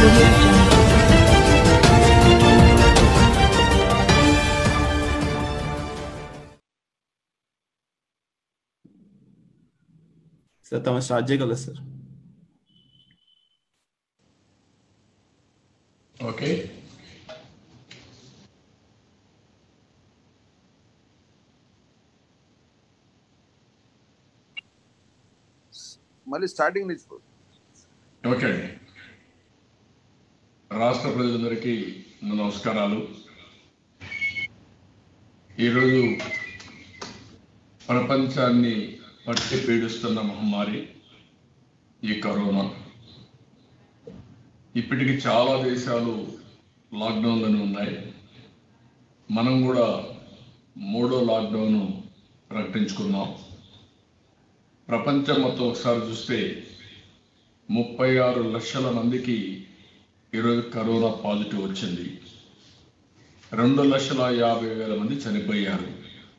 audio jungle. Sir తమ start చేయగలరు sir okay మళ్ళీ స్టార్టింగ్ నుంచి ఓకే అండి రాష్ట్ర ప్రజలందరికీ నా నమస్కారాలు ఈరోజు ప్రపంచాన్ని పట్టి పీడిస్తున్న మహమ్మారి ఈ కరోనా ఇప్పటికి చాలా దేశాలు లాక్డౌన్లోనే ఉన్నాయి మనం కూడా మూడో లాక్డౌన్ ప్రకటించుకున్నాం ప్రపంచం మొత్తం ఒకసారి చూస్తే ముప్పై ఆరు లక్షల మందికి ఈరోజు కరోనా పాజిటివ్ వచ్చింది రెండు లక్షల యాభై వేల మంది చనిపోయారు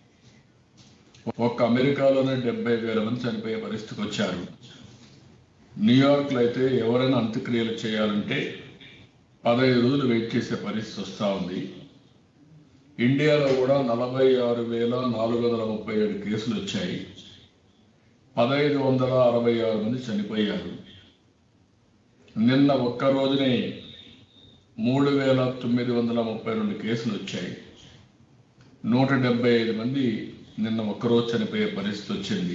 ఒక్క అమెరికాలోనే డెబ్బై వేల మంది చనిపోయే పరిస్థితికి వచ్చారు న్యూయార్క్లో అయితే ఎవరైనా అంత్యక్రియలు చేయాలంటే పదహైదు రోజులు వెయిట్ చేసే పరిస్థితి వస్తూ ఉంది ఇండియాలో కూడా నలభై ఆరు వేల నాలుగు వందల ముప్పై ఏడు కేసులు వచ్చాయి పదహైదు వందల అరవై ఆరు మంది చనిపోయారు నిన్న ఒక్క రోజునే మూడు వేల తొమ్మిది వందల ముప్పై రెండు కేసులు వచ్చాయి నూట డెబ్బై ఐదు మంది నిన్న ఒక్కరోజు చనిపోయే పరిస్థితి వచ్చింది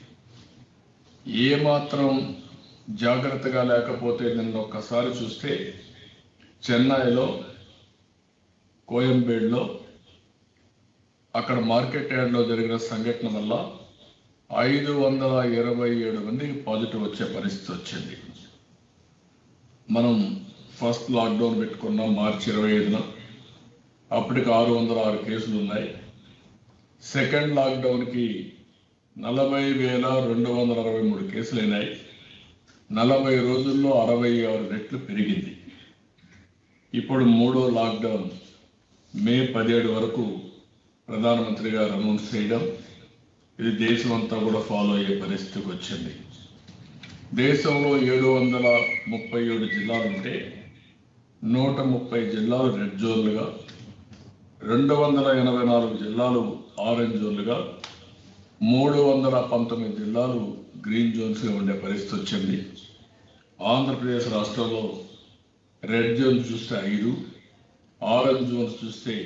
ఏమాత్రం జాగ్రత్తగా లేకపోతే నిన్న ఒక్కసారి చూస్తే చెన్నైలో కోయంబేడులో అక్కడ మార్కెట్ యార్డ్లో జరిగిన సంఘటన వల్ల ఐదు వందల ఇరవై ఏడు మందికి పాజిటివ్ వచ్చే పరిస్థితి వచ్చింది మనం ఫస్ట్ లాక్డౌన్ పెట్టుకున్నాం మార్చి ఇరవై ఐదున అప్పటికి ఆరు వందల ఆరు కేసులు ఉన్నాయి సెకండ్ లాక్డౌన్కి నలభై వేల రెండు వందల అరవై మూడు కేసులు అయినాయి నలభై రోజుల్లో అరవై ఆరు రెట్లు పెరిగింది ఇప్పుడు మూడో లాక్డౌన్ మే పదిహేడు వరకు ప్రధానమంత్రి గారు అనౌన్స్ చేయడం ఇది దేశం అంతా కూడా ఫాలో అయ్యే పరిస్థితికి వచ్చింది దేశంలో ఏడు వందల ముప్పై ఏడు జిల్లాలు ఉంటే నూట ముప్పై జిల్లాలు రెడ్ జోన్లుగా రెండు వందల ఎనభై నాలుగు జిల్లాలు ఆరెంజ్ జోన్లుగా మూడు వందల పంతొమ్మిది జిల్లాలు గ్రీన్ జోన్స్గా ఉండే పరిస్థితి వచ్చింది ఆంధ్రప్రదేశ్ రాష్ట్రంలో రెడ్ జోన్ చూస్తే ఐదు ఆరెంజ్ జోన్స్ చూస్తే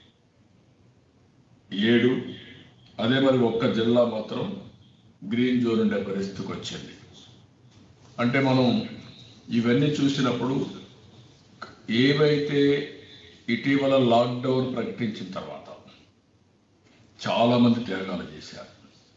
ఏడు అదే మరి ఒక్క జిల్లా మాత్రం గ్రీన్ జోన్ ఉండే పరిస్థితికి వచ్చింది అంటే మనం ఇవన్నీ చూసినప్పుడు ఏవైతే ఇటీవల లాక్డౌన్ ప్రకటించిన తర్వాత చాలా మంది త్యాగాలు చేశారు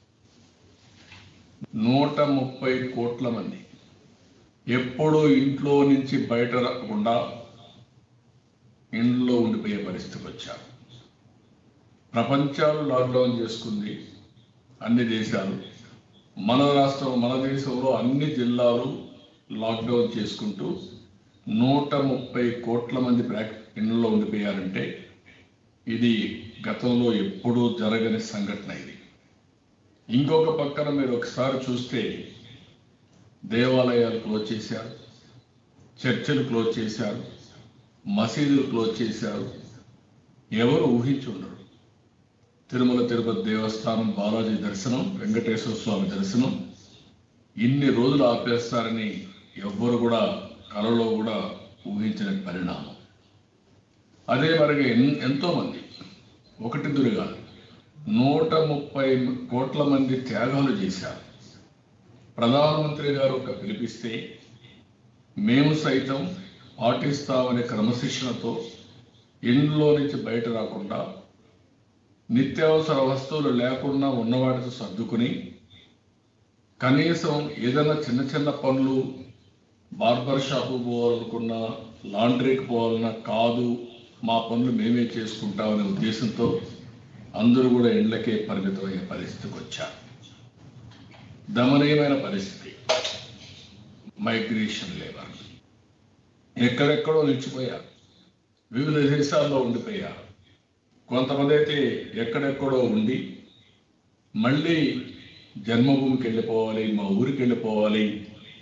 నూట ముప్పై కోట్ల మంది ఎప్పుడూ ఇంట్లో నుంచి బయట రాకుండా ఇంట్లో ఉండిపోయే పరిస్థితికి వచ్చారు ప్రపంచాలు లాక్డౌన్ చేసుకుంది అన్ని దేశాలు మన రాష్ట్రం మన దేశంలో అన్ని జిల్లాలు లాక్డౌన్ చేసుకుంటూ నూట ముప్పై కోట్ల మంది బ్రాక్ ఇళ్లలో ఉండిపోయారంటే ఇది గతంలో ఎప్పుడూ జరగని సంఘటన ఇది ఇంకొక పక్కన మీరు ఒకసారి చూస్తే దేవాలయాలు క్లోజ్ చేశారు చర్చలు క్లోజ్ చేశారు మసీదులు క్లోజ్ చేశారు ఎవరు ఊహించుండరు తిరుమల తిరుపతి దేవస్థానం బాలాజీ దర్శనం వెంకటేశ్వర స్వామి దర్శనం ఇన్ని రోజులు ఆపేస్తారని ఎవ్వరు కూడా కలలో కూడా ఊహించిన పరిణామం అదే మరిగా ఎన్- ఎంతో మంది ఒకటి దురుగా నూట ముప్పై కోట్ల మంది త్యాగాలు చేశారు ప్రధానమంత్రి గారు ఒక పిలిపిస్తే మేము సైతం పాటిస్తామనే క్రమశిక్షణతో ఇంట్లో నుంచి బయట రాకుండా నిత్యావసర వస్తువులు లేకుండా ఉన్నవాటితో సర్దుకుని కనీసం ఏదైనా చిన్న చిన్న పనులు బార్బర్ షాపు పోవాలనుకున్నా లాండ్రీకి పోవాలన్నా కాదు మా పనులు మేమే చేసుకుంటామనే ఉద్దేశంతో అందరూ కూడా ఇండ్లకే పరిమితమయ్యే పరిస్థితికి వచ్చారు దమనీయమైన పరిస్థితి మైగ్రేషన్ లేబర్ ఎక్కడెక్కడో నిలిచిపోయారు వివిధ దేశాల్లో ఉండిపోయారు కొంతమంది అయితే ఎక్కడెక్కడో ఉండి మళ్ళీ జన్మభూమికి వెళ్ళిపోవాలి మా ఊరికి వెళ్ళిపోవాలి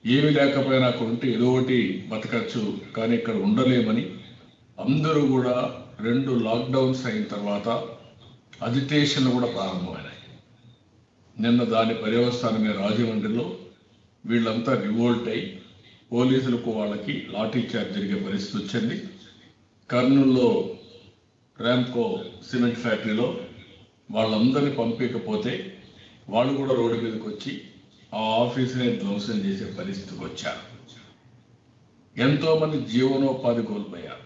ఏమి లేకపోయినా అక్కడ ఉంటే ఏదో ఒకటి బతకచ్చు కానీ ఇక్కడ ఉండలేమని అందరూ కూడా రెండు లాక్డౌన్స్ అయిన తర్వాత అజిటేషన్లు కూడా ప్రారంభమైనాయి నిన్న దాని పర్యవస్థానమే రాజమండ్రిలో వీళ్ళంతా రివోల్ట్ అయి పోలీసులకు వాళ్ళకి లాఠీ చార్జ్ జరిగే పరిస్థితి వచ్చింది కర్నూలులో ర్యాంకో సిమెంట్ ఫ్యాక్టరీలో వాళ్ళందరినీ పంపించకపోతే వాళ్ళు కూడా రోడ్డు మీదకి వచ్చి ఆ ఆఫీసునే ధ్వంసం చేసే పరిస్థితికి వచ్చారు ఎంతో మంది జీవనోపాధి కోల్పోయారు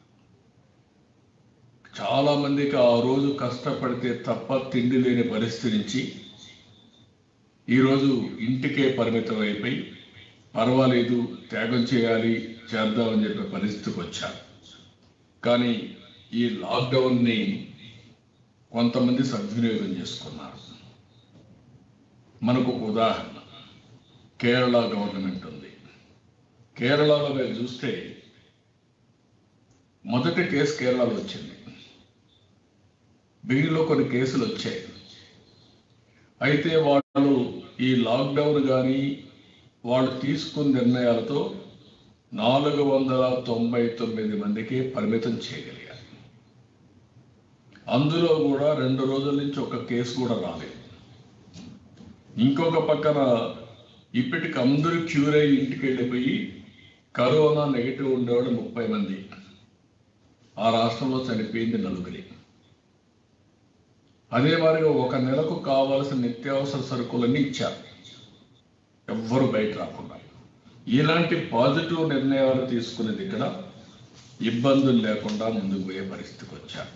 చాలా మందికి ఆ రోజు కష్టపడితే తప్ప తిండి లేని పరిస్థితి నుంచి ఈరోజు ఇంటికే పరిమితం అయిపోయి పర్వాలేదు త్యాగం చేయాలి చేద్దామని చెప్పే పరిస్థితికి వచ్చారు కానీ ఈ లాక్డౌన్ని కొంతమంది సద్వినియోగం చేసుకున్నారు మనకు ఒక ఉదాహరణ కేరళ గవర్నమెంట్ ఉంది కేరళలో మీరు చూస్తే మొదటి కేసు కేరళలో వచ్చింది బిగిలో కొన్ని కేసులు వచ్చాయి అయితే వాళ్ళు ఈ లాక్డౌన్ కానీ వాళ్ళు తీసుకున్న నిర్ణయాలతో నాలుగు వందల తొంభై తొమ్మిది మందికి పరిమితం చేయగలిగారు అందులో కూడా రెండు రోజుల నుంచి ఒక కేసు కూడా రాలేదు ఇంకొక పక్కన ఇప్పటికి అందరూ క్యూర్ అయ్యి ఇంటికి వెళ్ళిపోయి కరోనా నెగిటివ్ ఉండేవాడు ముప్పై మంది ఆ రాష్ట్రంలో చనిపోయింది నలుగురి అదే మాదిరిగా ఒక నెలకు కావాల్సిన నిత్యావసర సరుకులన్నీ ఇచ్చారు ఎవ్వరు బయట రాకుండా ఇలాంటి పాజిటివ్ నిర్ణయాలు తీసుకునేది ఇక్కడ ఇబ్బందులు లేకుండా ముందుకు పోయే పరిస్థితికి వచ్చారు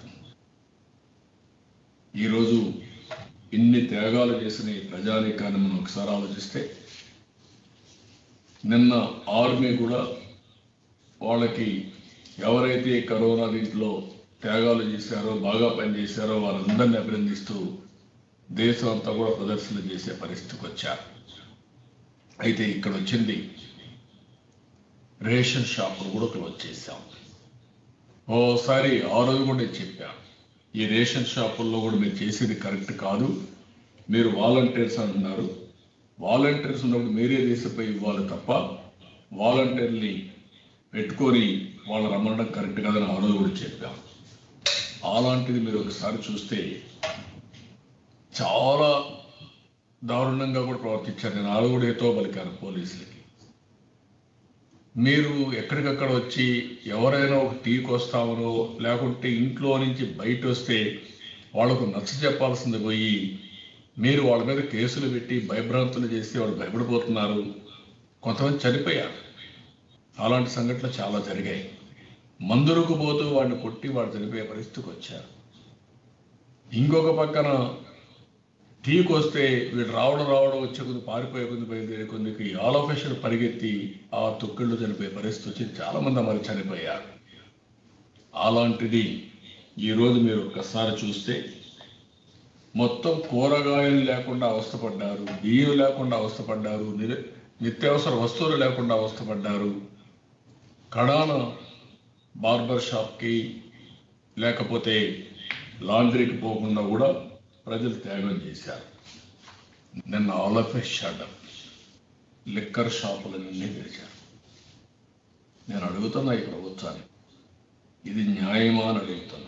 ఈరోజు ఇన్ని త్యాగాలు చేసిన ఈ ప్రజానీకాన్ని మనం ఒకసారి ఆలోచిస్తే నిన్న ఆర్మీ కూడా వాళ్ళకి ఎవరైతే కరోనా దీంట్లో త్యాగాలు చేశారో బాగా పనిచేశారో వారందరినీ అభినందిస్తూ దేశం అంతా కూడా ప్రదర్శన చేసే పరిస్థితికి వచ్చారు అయితే ఇక్కడ వచ్చింది రేషన్ షాపులు కూడా క్లోజ్ చేశాం ఓసారి ఆ రోజు కూడా నేను చెప్పాను ఈ రేషన్ షాపుల్లో కూడా మీరు చేసేది కరెక్ట్ కాదు మీరు వాలంటీర్స్ అంటున్నారు వాలంటీర్స్ ఉన్నప్పుడు మీరే తీసిపోయి ఇవ్వాలి తప్ప వాలంటీర్ని పెట్టుకొని వాళ్ళు రమ్మడం కరెక్ట్ కాదని ఆ రోజు కూడా చెప్పాం అలాంటిది మీరు ఒకసారి చూస్తే చాలా దారుణంగా కూడా ప్రవర్తించారు నేను ఆ రోజు కూడా ఏతో పలికాను పోలీసులకి మీరు ఎక్కడికక్కడ వచ్చి ఎవరైనా ఒక టీకి వస్తామనో లేకుంటే ఇంట్లో నుంచి బయట వస్తే వాళ్ళకు నచ్చ చెప్పాల్సింది పోయి మీరు వాళ్ళ మీద కేసులు పెట్టి భయభ్రాంతులు చేసి వాళ్ళు భయపడిపోతున్నారు కొంతమంది చనిపోయారు అలాంటి సంఘటనలు చాలా జరిగాయి మందులకు పోతూ వాడిని కొట్టి వాడు చనిపోయే పరిస్థితికి వచ్చారు ఇంకొక పక్కన టీకి వస్తే వీడు రావడం రావడం వచ్చే కొద్ది పారిపోయే కొద్ది బయలుదేరే కొద్దికి ఆలోపేషన్ పరిగెత్తి ఆ తొక్కిళ్ళు చనిపోయే పరిస్థితి వచ్చి చాలా మంది మరి చనిపోయారు అలాంటిది ఈరోజు మీరు ఒక్కసారి చూస్తే మొత్తం కూరగాయలు లేకుండా అవస్థపడ్డారు బియ్యం లేకుండా అవస్థపడ్డారు నిర- నిత్యావసర వస్తువులు లేకుండా అవస్థపడ్డారు కడాన బార్బర్ షాప్కి లేకపోతే లాండ్రీకి పోకుండా కూడా ప్రజలు త్యాగం చేశారు నిన్న all of a shutter liquor షాపులన్నీ తెరిచారు నేను అడుగుతున్నా ఈ ప్రభుత్వాన్ని ఇది న్యాయమా అని అడుగుతున్నా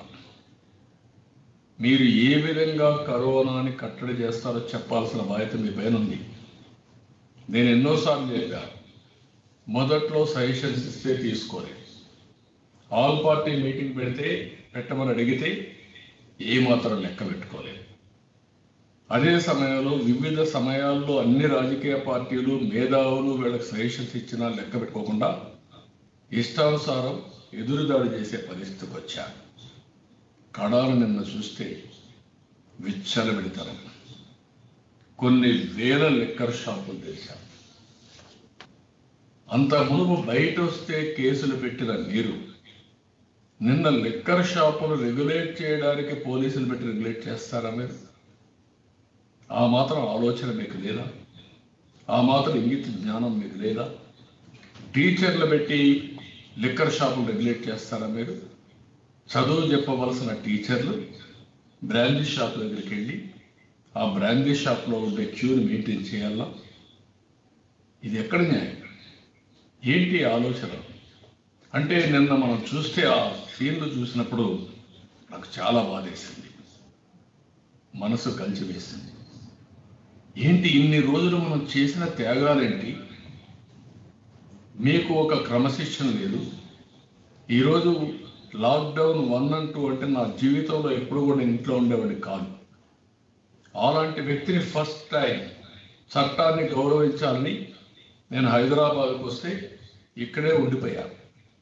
మీరు ఏ విధంగా కరోనాని కట్టడి చేస్తారో చెప్పాల్సిన బాధ్యత మీ పైన ఉంది నేను ఎన్నోసార్లు చెప్పాను మొదట్లో సజెషన్స్ ఇస్తే తీసుకోలేదు ఆల్ పార్టీ మీటింగ్ పెడితే పెట్టమని అడిగితే ఏమాత్రం లెక్క పెట్టుకోలేదు అదే సమయంలో వివిధ సమయాల్లో అన్ని రాజకీయ పార్టీలు మేధావులు వీళ్ళకి సజెషన్స్ ఇచ్చినా లెక్క పెట్టుకోకుండా ఇష్టానుసారం ఎదురుదాడి చేసే పరిస్థితికి వచ్చారు కడాలు నిన్న చూస్తే విచ్చలబెడతారు కొన్ని వేల లిక్కర్ షాపులు తెరిచారు అంత మునుపు బయట వస్తే కేసులు పెట్టిన మీరు నిన్న లిక్కర్ షాపులు రెగ్యులేట్ చేయడానికి పోలీసులు పెట్టి రెగ్యులేట్ చేస్తారా మీరు ఆ మాత్రం ఆలోచన మీకు లేదా ఆ మాత్రం ఇంగిత జ్ఞానం మీకు లేదా టీచర్లు పెట్టి లిక్కర్ షాపులు రెగ్యులేట్ చేస్తారా మీరు చదువు చెప్పవలసిన టీచర్లు బ్రాందీ షాప్ దగ్గరికి వెళ్ళి ఆ బ్రాందీ షాప్లో ఉండే క్యూని మెయింటైన్ చేయాలా ఇది ఎక్కడ న్యాయం ఏంటి ఆలోచన అంటే నిన్న మనం చూస్తే ఆ సీన్లు చూసినప్పుడు నాకు చాలా బాధేసింది మనసు కలిచివేసింది ఏంటి ఇన్ని రోజులు మనం చేసిన త్యాగాలేంటి మీకు ఒక క్రమశిక్షణ లేదు ఈరోజు లాక్డౌన్ వన్ అండ్ టూ అంటే నా జీవితంలో ఎప్పుడు కూడా ఇంట్లో ఉండేవాడిని కాదు అలాంటి వ్యక్తిని ఫస్ట్ టైం చట్టాన్ని గౌరవించాలని నేను హైదరాబాద్కు వస్తే ఇక్కడే ఉండిపోయాను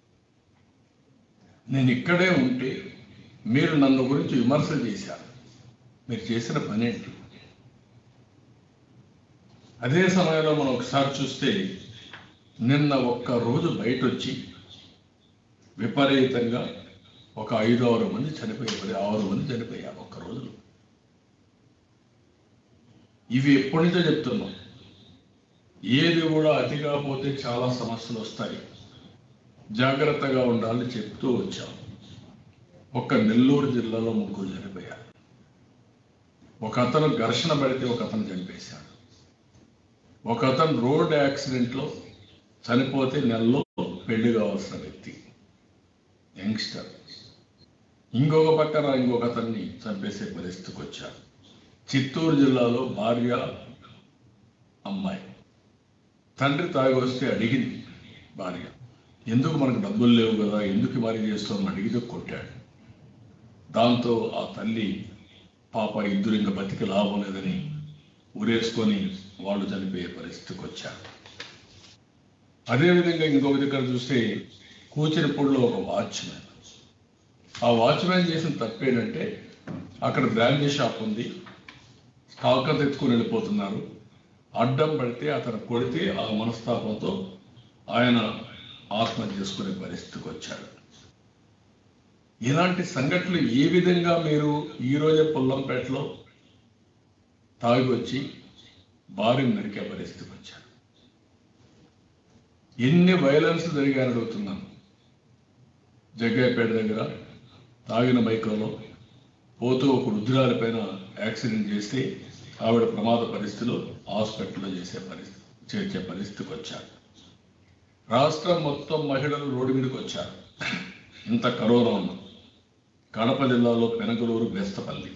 నేను ఇక్కడే ఉంటే మీరు నన్ను గురించి విమర్శలు చేశారు మీరు చేసిన పని ఏంటి అదే సమయంలో మనం ఒకసారి చూస్తే నిన్న ఒక్క రోజు బయట వచ్చి విపరీతంగా ఒక ఐదు ఆరు మంది చనిపోయారు ఆరు మంది చనిపోయారు ఒక్క రోజులో ఇవి ఎప్పటి నుంచో చెప్తున్నాం ఏది కూడా అతిగా పోతే చాలా సమస్యలు వస్తాయి జాగ్రత్తగా ఉండాలని చెప్తూ వచ్చాం ఒక్క నెల్లూరు జిల్లాలో ముగ్గురు చనిపోయారు ఒక అతను ఘర్షణ పడితే ఒక అతను చనిపేశాడు ఒక అతను రోడ్ యాక్సిడెంట్లో చనిపోతే నెలలో పెళ్లి కావాల్సిన వ్యక్తి యంగ్స్టర్ ఇంకొక పక్కన ఇంకొక అతన్ని చంపేసే పరిస్థితికి వచ్చారు చిత్తూరు జిల్లాలో భార్య అమ్మాయి తండ్రి తాగి వస్తే అడిగింది భార్య ఎందుకు మనకు డబ్బులు లేవు కదా ఎందుకు మరి చేస్తామని అడిగితే కొట్టాడు దాంతో ఆ తల్లి పాప ఇద్దరు ఇంకా బతికి లాభం లేదని ఉరేసుకొని వాళ్ళు చనిపోయే పరిస్థితికి వచ్చారు అదేవిధంగా ఇంకొక దగ్గర చూస్తే కూచినపూడిలో ఒక వాచ్మెన్ ఆ వాచ్మెన్ చేసిన తప్పేంటంటే అక్కడ బ్రాండీ షాప్ ఉంది స్టాక్ అంతా ఎత్తుకుని వెళ్ళిపోతున్నారు అడ్డం పడితే అతను కొడితే ఆ మనస్తాపంతో ఆయన ఆత్మహత్య చేసుకునే పరిస్థితికి వచ్చాడు ఇలాంటి సంఘటనలు ఏ విధంగా మీరు ఈ రోజే పుల్లంపేటలో తాగి వచ్చి భార్యను నరికే పరిస్థితికి వచ్చారు ఎన్ని వైలెన్స్ జరిగాయని అడుగుతున్నాను జగ్గయ్యపేట దగ్గర తాగిన బైకులో పోతూ ఒక వృద్ధురాలి పైన యాక్సిడెంట్ చేస్తే ఆవిడ ప్రమాద పరిస్థితిలో హాస్పిటల్లో చేసే పరిస్థితి చేర్చే పరిస్థితికి వచ్చారు రాష్ట్రం మొత్తం మహిళలు రోడ్డు మీదకి వచ్చారు ఇంత కరోనా ఉంది కడప జిల్లాలో పెనగలూరు బెస్తపల్లి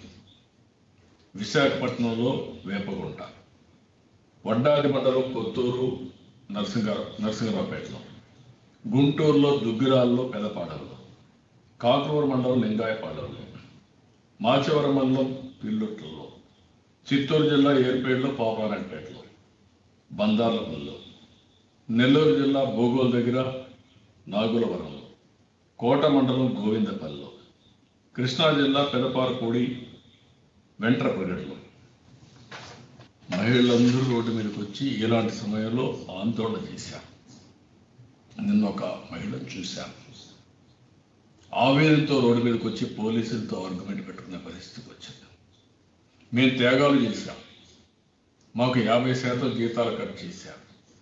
విశాఖపట్నంలో వేపగుంట వడ్డాది మండలం కొత్తూరు నరసింగ నరసింగరావుపేటలో గుంటూరులో దుగ్గిరాల్లో పెదపాడల్లో కాకులూరు మండలం లింగాయపాడల్లో మాచవరం మండలం పిల్లుట్లలో చిత్తూరు జిల్లా ఏర్పేటలో పాపారాయణపేటలో బందార్లపల్లిలో నెల్లూరు జిల్లా భోగోల్ దగ్గర నాగులవరంలో కోట మండలం గోవిందపల్లిలో కృష్ణా జిల్లా పెదపారపూడి వెంట్రపగడ్లో మహిళలందరూ రోడ్డు మీదకి వచ్చి ఇలాంటి సమయంలో ఆందోళన చేశారు నిన్న ఒక మహిళను చూశాను ఆవేదనతో రోడ్డు మీదకి వచ్చి పోలీసులతో ఆర్గ్యుమెంట్ పెట్టుకునే పరిస్థితికి వచ్చింది మేము త్యాగాలు చేశాం మాకు యాభై శాతం జీతాలు కట్ చేశాం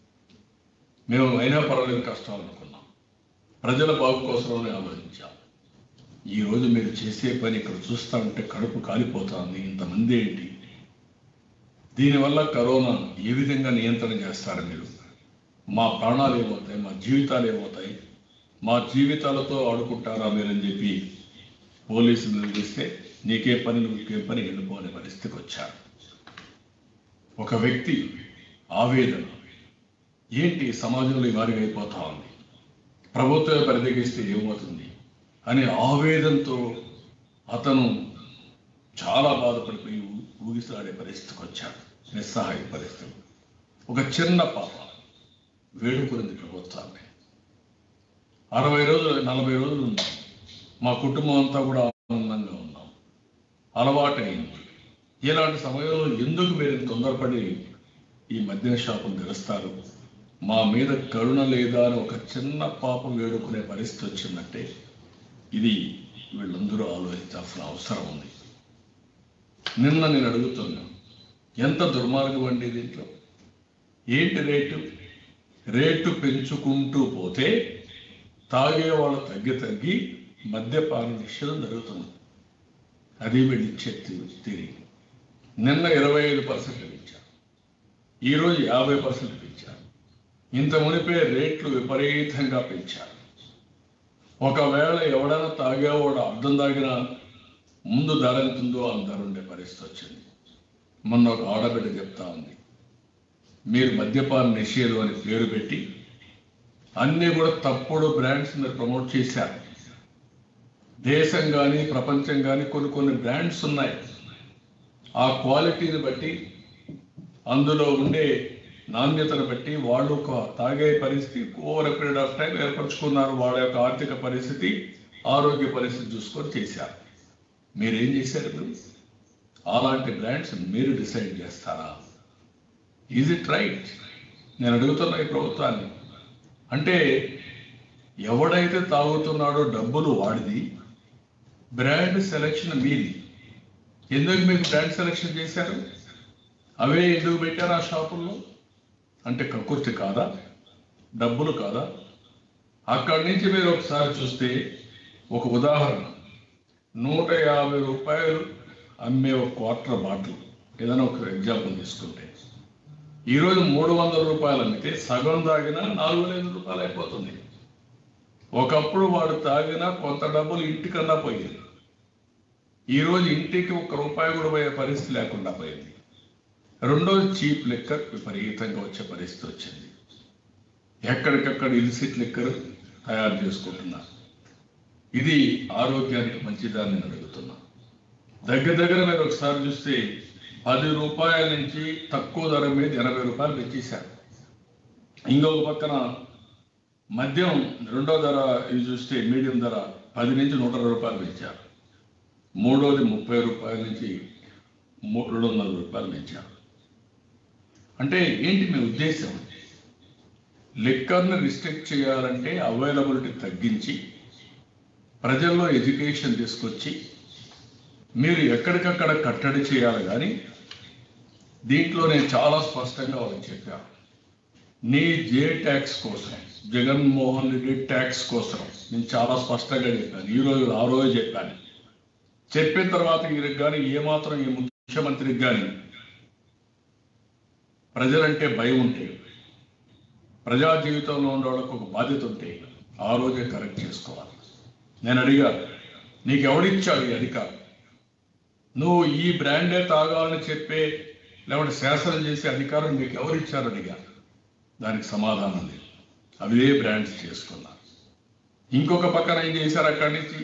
మేము అయినా పర్వాలేదు కష్టాలు అనుకున్నాం ప్రజల బాగు కోసమని ఆలోచించాం ఈ రోజు మీరు చేసే పని ఇక్కడ చూస్తా ఉంటే కడుపు కాలిపోతుంది ఇంతమంది ఏంటి దీనివల్ల కరోనా ఏ విధంగా నియంత్రణ చేస్తారు మీరు మా ప్రాణాలు ఏమవుతాయి మా జీవితాలు ఏమవుతాయి మా జీవితాలతో ఆడుకుంటారా మీరని చెప్పి పోలీసులు నిలదీస్తే నీకే పని నువ్వుకే పని వెళ్ళిపోనే పరిస్థితికి వచ్చారు ఒక వ్యక్తి ఆవేదన ఏంటి సమాజంలో ఈ వారిగా అయిపోతా ఉంది ప్రభుత్వం పరిదగిస్తే ఏమవుతుంది అనే ఆవేదనతో అతను చాలా బాధపడిపోయి ఊ- ఊగిసలాడే పరిస్థితికి వచ్చాడు నిస్సహాయ పరిస్థితి ఒక చిన్న పాప వేడుకునింది ప్రభుత్వాన్ని అరవై రోజులు నలభై రోజులు ఉన్నాం మా కుటుంబం అంతా కూడా ఆనందంగా ఉన్నాం అలవాటైంది ఇలాంటి సమయంలో ఎందుకు మీరు ఇంత తొందరపడి ఈ మద్యం షాపులు తెరుస్తారు మా మీద కరుణ లేదా అని ఒక చిన్న పాపం వేడుకునే పరిస్థితి వచ్చిందంటే ఇది వీళ్ళందరూ ఆలోచించాల్సిన అవసరం ఉంది నిన్న నేను అడుగుతున్నా ఎంత దుర్మార్గం అండి దీంట్లో ఏంటి రేటు రేటు పెంచుకుంటూ పోతే తాగే వాళ్ళు తగ్గి తగ్గి మద్యపాన నిషేధం జరుగుతుంది అది వీళ్ళు ఇచ్చే తీ- తిరిగి నిన్న ఇరవై ఐదు పర్సెంట్ పెంచారు ఈరోజు యాభై పర్సెంట్ పెంచారు ఇంత మునిపే రేట్లు విపరీతంగా పెంచారు ఒకవేళ ఎవడైనా తాగేవాడు అర్థం తాగినా ముందు ధర ఎంతుందో అంత ధర ఉండే పరిస్థితి వచ్చింది మొన్న ఒక ఆడబిడ్డ చెప్తా ఉంది మీరు మద్యపాన నిషేధం అని పేరు పెట్టి అన్నీ కూడా తప్పుడు బ్రాండ్స్ మీరు ప్రమోట్ చేశారు దేశం కానీ ప్రపంచం కానీ కొన్ని కొన్ని బ్రాండ్స్ ఉన్నాయి ఆ క్వాలిటీని బట్టి అందులో ఉండే నాణ్యతను బట్టి వాళ్ళు ఒక తాగే పరిస్థితి ఓవర్ పీరియడ్ ఆఫ్ టైం ఏర్పరచుకున్నారు వాళ్ళ యొక్క ఆర్థిక పరిస్థితి ఆరోగ్య పరిస్థితి చూసుకొని చేశారు మీరేం చేశారు ఇప్పుడు అలాంటి బ్రాండ్స్ మీరు డిసైడ్ చేస్తారా ఈజ్ ఇట్ రైట్ నేను అడుగుతున్నా ఈ ప్రభుత్వాన్ని అంటే ఎవడైతే తాగుతున్నాడో డబ్బులు వాడిది బ్రాండ్ సెలెక్షన్ మీది ఎందుకు మీకు బ్రాండ్ సెలెక్షన్ చేశారు అవే ఎందుకు పెట్టారు ఆ షాపుల్లో అంటే కక్కుర్తి కాదా డబ్బులు కాదా అక్కడి నుంచి మీరు ఒకసారి చూస్తే ఒక ఉదాహరణ నూట యాభై రూపాయలు అమ్మే ఒక క్వార్టర్ బాటిల్ ఏదైనా ఒక ఎగ్జాంపుల్ తీసుకుంటే ఈరోజు మూడు వందల రూపాయలు అమ్మితే సగం తాగినా నాలుగు వేల ఐదు రూపాయలు అయిపోతుంది ఒకప్పుడు వాడు తాగినా కొంత డబ్బులు ఇంటికన్నా పోయింది ఈరోజు ఇంటికి ఒక్క రూపాయి కూడా పోయే పరిస్థితి లేకుండా పోయింది రెండోది చీప్ లిక్కర్ విపరీతంగా వచ్చే పరిస్థితి వచ్చింది ఎక్కడికక్కడ ఇలిసిట్ లిక్కర్ తయారు చేసుకుంటున్నారు ఇది ఆరోగ్యానికి మంచిదని నేను అడుగుతున్నా దగ్గర దగ్గర మీరు ఒకసారి చూస్తే పది రూపాయల నుంచి తక్కువ ధర మీద ఎనభై రూపాయలు పెంచేశారు ఇంకొక పక్కన మద్యం రెండో ధర ఇది చూస్తే మీడియం ధర పది నుంచి నూట ఇరవై రూపాయలు పెంచారు మూడోది ముప్పై రూపాయల నుంచి మూ- రెండు వందల రూపాయలు పెంచారు అంటే ఏంటి మీ ఉద్దేశం లిక్కర్ని రిస్ట్రిక్ట్ చేయాలంటే అవైలబిలిటీ తగ్గించి ప్రజల్లో ఎడ్యుకేషన్ తీసుకొచ్చి మీరు ఎక్కడికక్కడ కట్టడి చేయాలి కానీ దీంట్లో నేను చాలా స్పష్టంగా వాళ్ళకి చెప్పాను నీ జే ట్యాక్స్ కోసం జగన్మోహన్ రెడ్డి ట్యాక్స్ కోసం నేను చాలా స్పష్టంగా చెప్పాను ఈ రోజు ఆ రోజు చెప్పాను చెప్పిన తర్వాత ఈయనకి కానీ ఏమాత్రం ఈ ముఖ్యమంత్రికి కానీ ప్రజలంటే భయం ఉంటే ప్రజా జీవితంలో ఉండే వాళ్ళకు ఒక బాధ్యత ఉంటే ఆ రోజే కరెక్ట్ చేసుకోవాలి నేను అడిగా నీకు ఎవడిచ్చాడు ఈ అధికారం నువ్వు ఈ బ్రాండే తాగాలని చెప్పే లేకుంటే శాసనం చేసే అధికారం నీకు ఎవరిచ్చారు అడిగా దానికి సమాధానం లేదు అవే బ్రాండ్స్ చేసుకున్నారు ఇంకొక పక్కన ఏం చేశారు అక్కడి నుంచి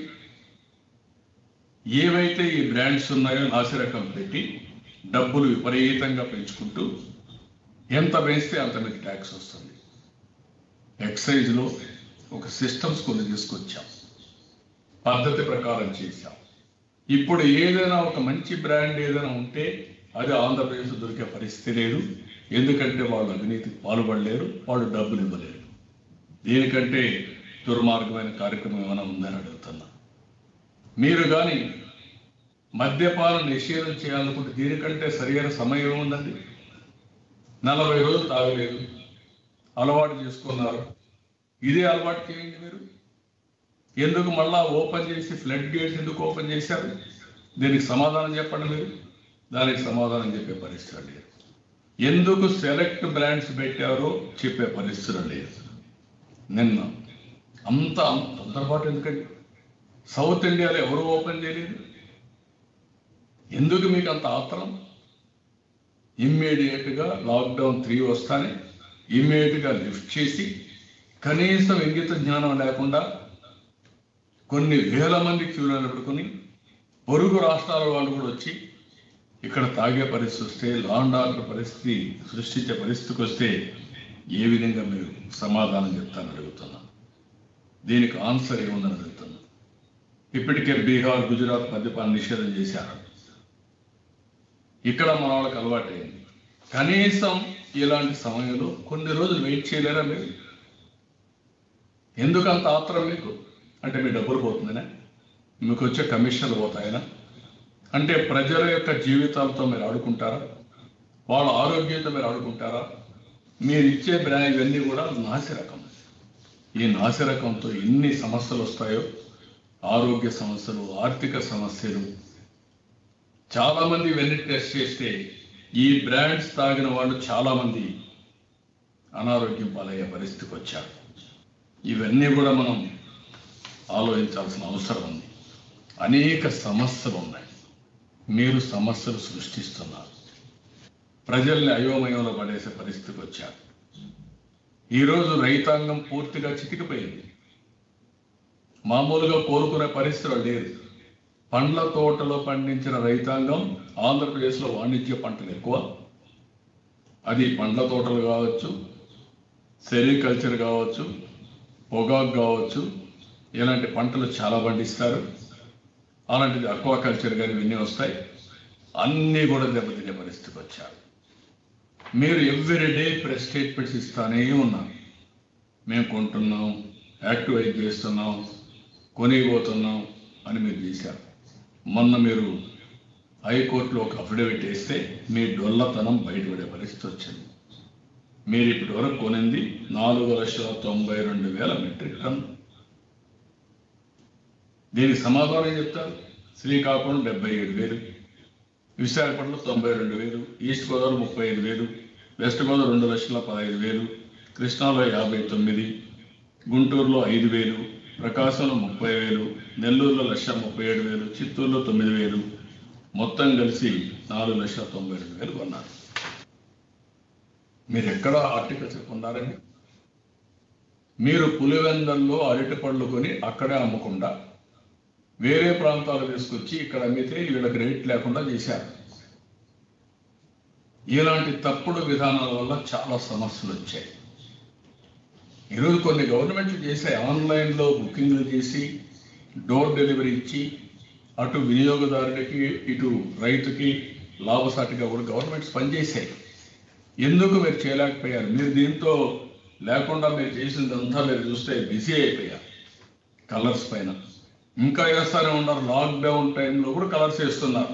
ఏవైతే ఈ బ్రాండ్స్ ఉన్నాయో నాసిరకం పెట్టి డబ్బులు విపరీతంగా పెంచుకుంటూ ఎంత వేస్తే అంత మీకు ట్యాక్స్ వస్తుంది ఎక్సైజ్లో ఒక సిస్టమ్స్ కొన్ని తీసుకొచ్చాం పద్ధతి ప్రకారం చేశాం ఇప్పుడు ఏదైనా ఒక మంచి బ్రాండ్ ఏదైనా ఉంటే అది ఆంధ్రప్రదేశ్ దొరికే పరిస్థితి లేదు ఎందుకంటే వాళ్ళు అవినీతికి పాల్పడలేరు వాళ్ళు డబ్బులు ఇవ్వలేరు దీనికంటే దుర్మార్గమైన కార్యక్రమం ఏమైనా ఉందని అడుగుతున్నా మీరు కానీ మద్యపాన నిషేధం చేయాలనుకుంటే దీనికంటే సరైన సమయం ఉందండి నలభై రోజులు తాగలేదు అలవాటు చేసుకున్నారు ఇదే అలవాటు చేయండి మీరు ఎందుకు మళ్ళా ఓపెన్ చేసి ఫ్లడ్ గేట్స్ ఎందుకు ఓపెన్ చేశారు దీనికి సమాధానం చెప్పండి మీరు దానికి సమాధానం చెప్పే పరిస్థితి లేదు ఎందుకు సెలెక్ట్ బ్రాండ్స్ పెట్టారో చెప్పే పరిస్థితి లేదు నిన్న అంత అంత తొందరపాటు ఎందుకండి సౌత్ ఇండియాలో ఎవరు ఓపెన్ చేయలేదు ఎందుకు మీకు అంత ఆత్రం ఇమ్మీడియట్గా లాక్డౌన్ త్రీ వస్తానే ఇమ్మీడియట్గా లిఫ్ట్ చేసి కనీసం ఇంగిత జ్ఞానం లేకుండా కొన్ని వేల మంది క్యూలో నిలబడుకొని పొరుగు రాష్ట్రాల వాళ్ళు కూడా వచ్చి ఇక్కడ తాగే పరిస్థితి వస్తే లాండ్ ఆర్డర్ పరిస్థితి సృష్టించే పరిస్థితికి వస్తే ఏ విధంగా మీరు సమాధానం చెప్తానని అడుగుతున్నా దీనికి ఆన్సర్ ఏముందని అడుగుతున్నా ఇప్పటికే బీహార్ గుజరాత్ మద్యపాన నిషేధం చేశారు ఇక్కడ మన వాళ్ళకి అలవాటైంది కనీసం ఇలాంటి సమయంలో కొన్ని రోజులు వెయిట్ చేయలేరా మీరు ఎందుకు అంత ఆత్రం మీకు అంటే మీ డబ్బులు పోతుందనే మీకు వచ్చే కమిషన్లు పోతాయనా అంటే ప్రజల యొక్క జీవితాలతో మీరు ఆడుకుంటారా వాళ్ళ ఆరోగ్యంతో మీరు ఆడుకుంటారా మీరు ఇచ్చే బ్రా ఇవన్నీ కూడా నాసిరకం ఈ నాసిరకంతో ఎన్ని సమస్యలు వస్తాయో ఆరోగ్య సమస్యలు ఆర్థిక సమస్యలు చాలా మంది ఇవన్నీ టెస్ట్ చేస్తే ఈ బ్రాండ్స్ తాగిన వాళ్ళు చాలా మంది అనారోగ్యం పాలయ్యే పరిస్థితికి వచ్చారు ఇవన్నీ కూడా మనం ఆలోచించాల్సిన అవసరం ఉంది అనేక సమస్యలు ఉన్నాయి మీరు సమస్యలు సృష్టిస్తున్నారు ప్రజల్ని అయోమయంలో పడేసే పరిస్థితికి వచ్చారు ఈరోజు రైతాంగం పూర్తిగా చితికిపోయింది మామూలుగా కోరుకునే పరిస్థితులు లేదు పండ్ల తోటలో పండించిన రైతాంగం ఆంధ్రప్రదేశ్లో వాణిజ్య పంటలు ఎక్కువ అది పండ్ల తోటలు కావచ్చు సెరికల్చర్ కావచ్చు పొగాకు కావచ్చు ఇలాంటి పంటలు చాలా పండిస్తారు అలాంటిది అక్వా కల్చర్ కానీ ఇవన్నీ వస్తాయి అన్నీ కూడా దెబ్బతినే పరిస్థితికి వచ్చారు మీరు ఎవ్రీ డే ప్రెస్ స్టేట్మెంట్స్ ఇస్తానే ఉన్నారు మేము కొంటున్నాం యాక్టివేట్ చేస్తున్నాం కొనిపోతున్నాం అని మీరు చేశారు మొన్న మీరు హైకోర్టులో ఒక అఫిడవిట్ వేస్తే మీ డొల్లతనం బయటపడే పరిస్థితి వచ్చింది మీరు ఇప్పటి వరకు కొనింది నాలుగు లక్షల తొంభై రెండు వేల మెట్రిక్ టన్ దీనికి సమాధానం ఏం చెప్తారు శ్రీకాకుళం డెబ్బై ఏడు వేలు విశాఖపట్నం తొంభై రెండు వేలు ఈస్ట్ గోదావరి ముప్పై ఐదు వేలు వెస్ట్ గోదావరి రెండు లక్షల పదహైదు వేలు కృష్ణాలో యాభై తొమ్మిది గుంటూరులో ఐదు వేలు ప్రకాశంలో ముప్పై వేలు నెల్లూరులో లక్ష ముప్పై ఏడు వేలు చిత్తూరులో తొమ్మిది వేలు మొత్తం కలిసి నాలుగు లక్షల తొంభై రెండు వేలు కొన్నారు మీరు ఎక్కడ హార్టికల్చర్ కొన్నారండి మీరు పులివెందల్లో అరటి పళ్ళు కొని అక్కడే అమ్మకుండా వేరే ప్రాంతాలు తీసుకొచ్చి ఇక్కడ అమ్మితే వీళ్ళకి రేట్ లేకుండా చేశారు ఇలాంటి తప్పుడు విధానాల వల్ల చాలా సమస్యలు వచ్చాయి ఈరోజు కొన్ని గవర్నమెంట్లు చేసే ఆన్లైన్లో బుకింగ్లు చేసి డోర్ డెలివరీ ఇచ్చి అటు వినియోగదారుడికి ఇటు రైతుకి లాభసాటిగా కూడా గవర్నమెంట్స్ పనిచేసాయి ఎందుకు మీరు చేయలేకపోయారు మీరు దీంతో లేకుండా మీరు చేసిందంతా మీరు చూస్తే బిజీ అయిపోయారు కలర్స్ పైన ఇంకా వేస్తానే ఉన్నారు లాక్డౌన్ టైంలో కూడా కలర్స్ వేస్తున్నారు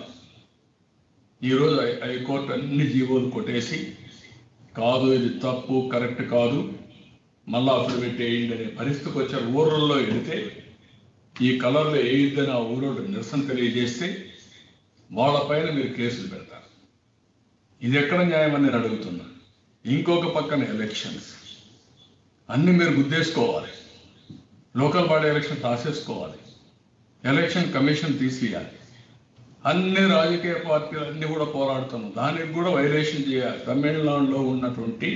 ఈరోజు హై- హైకోర్టు అన్ని జీవోలు కొట్టేసి కాదు ఇది తప్పు కరెక్ట్ కాదు మళ్ళా అఫిడవిట్ వేయండి అనే పరిస్థితికి వచ్చారు ఊర్లలో వెళితే ఈ కలర్లో వేయొద్దని ఆ ఊరోడు నిరసన తెలియజేస్తే వాళ్ళపైన మీరు కేసులు పెడతారు ఇది ఎక్కడ న్యాయం అని నేను అడుగుతున్నా ఇంకొక పక్కన ఎలక్షన్స్ అన్ని మీరు గుద్దేసుకోవాలి లోకల్ బాడీ ఎలక్షన్ రాసేసుకోవాలి ఎలక్షన్ కమిషన్ తీసేయాలి అన్ని రాజకీయ పార్టీలు అన్ని కూడా పోరాడుతున్నాం దానికి కూడా వైలేషన్ చేయాలి తమిళనాడులో ఉన్నటువంటి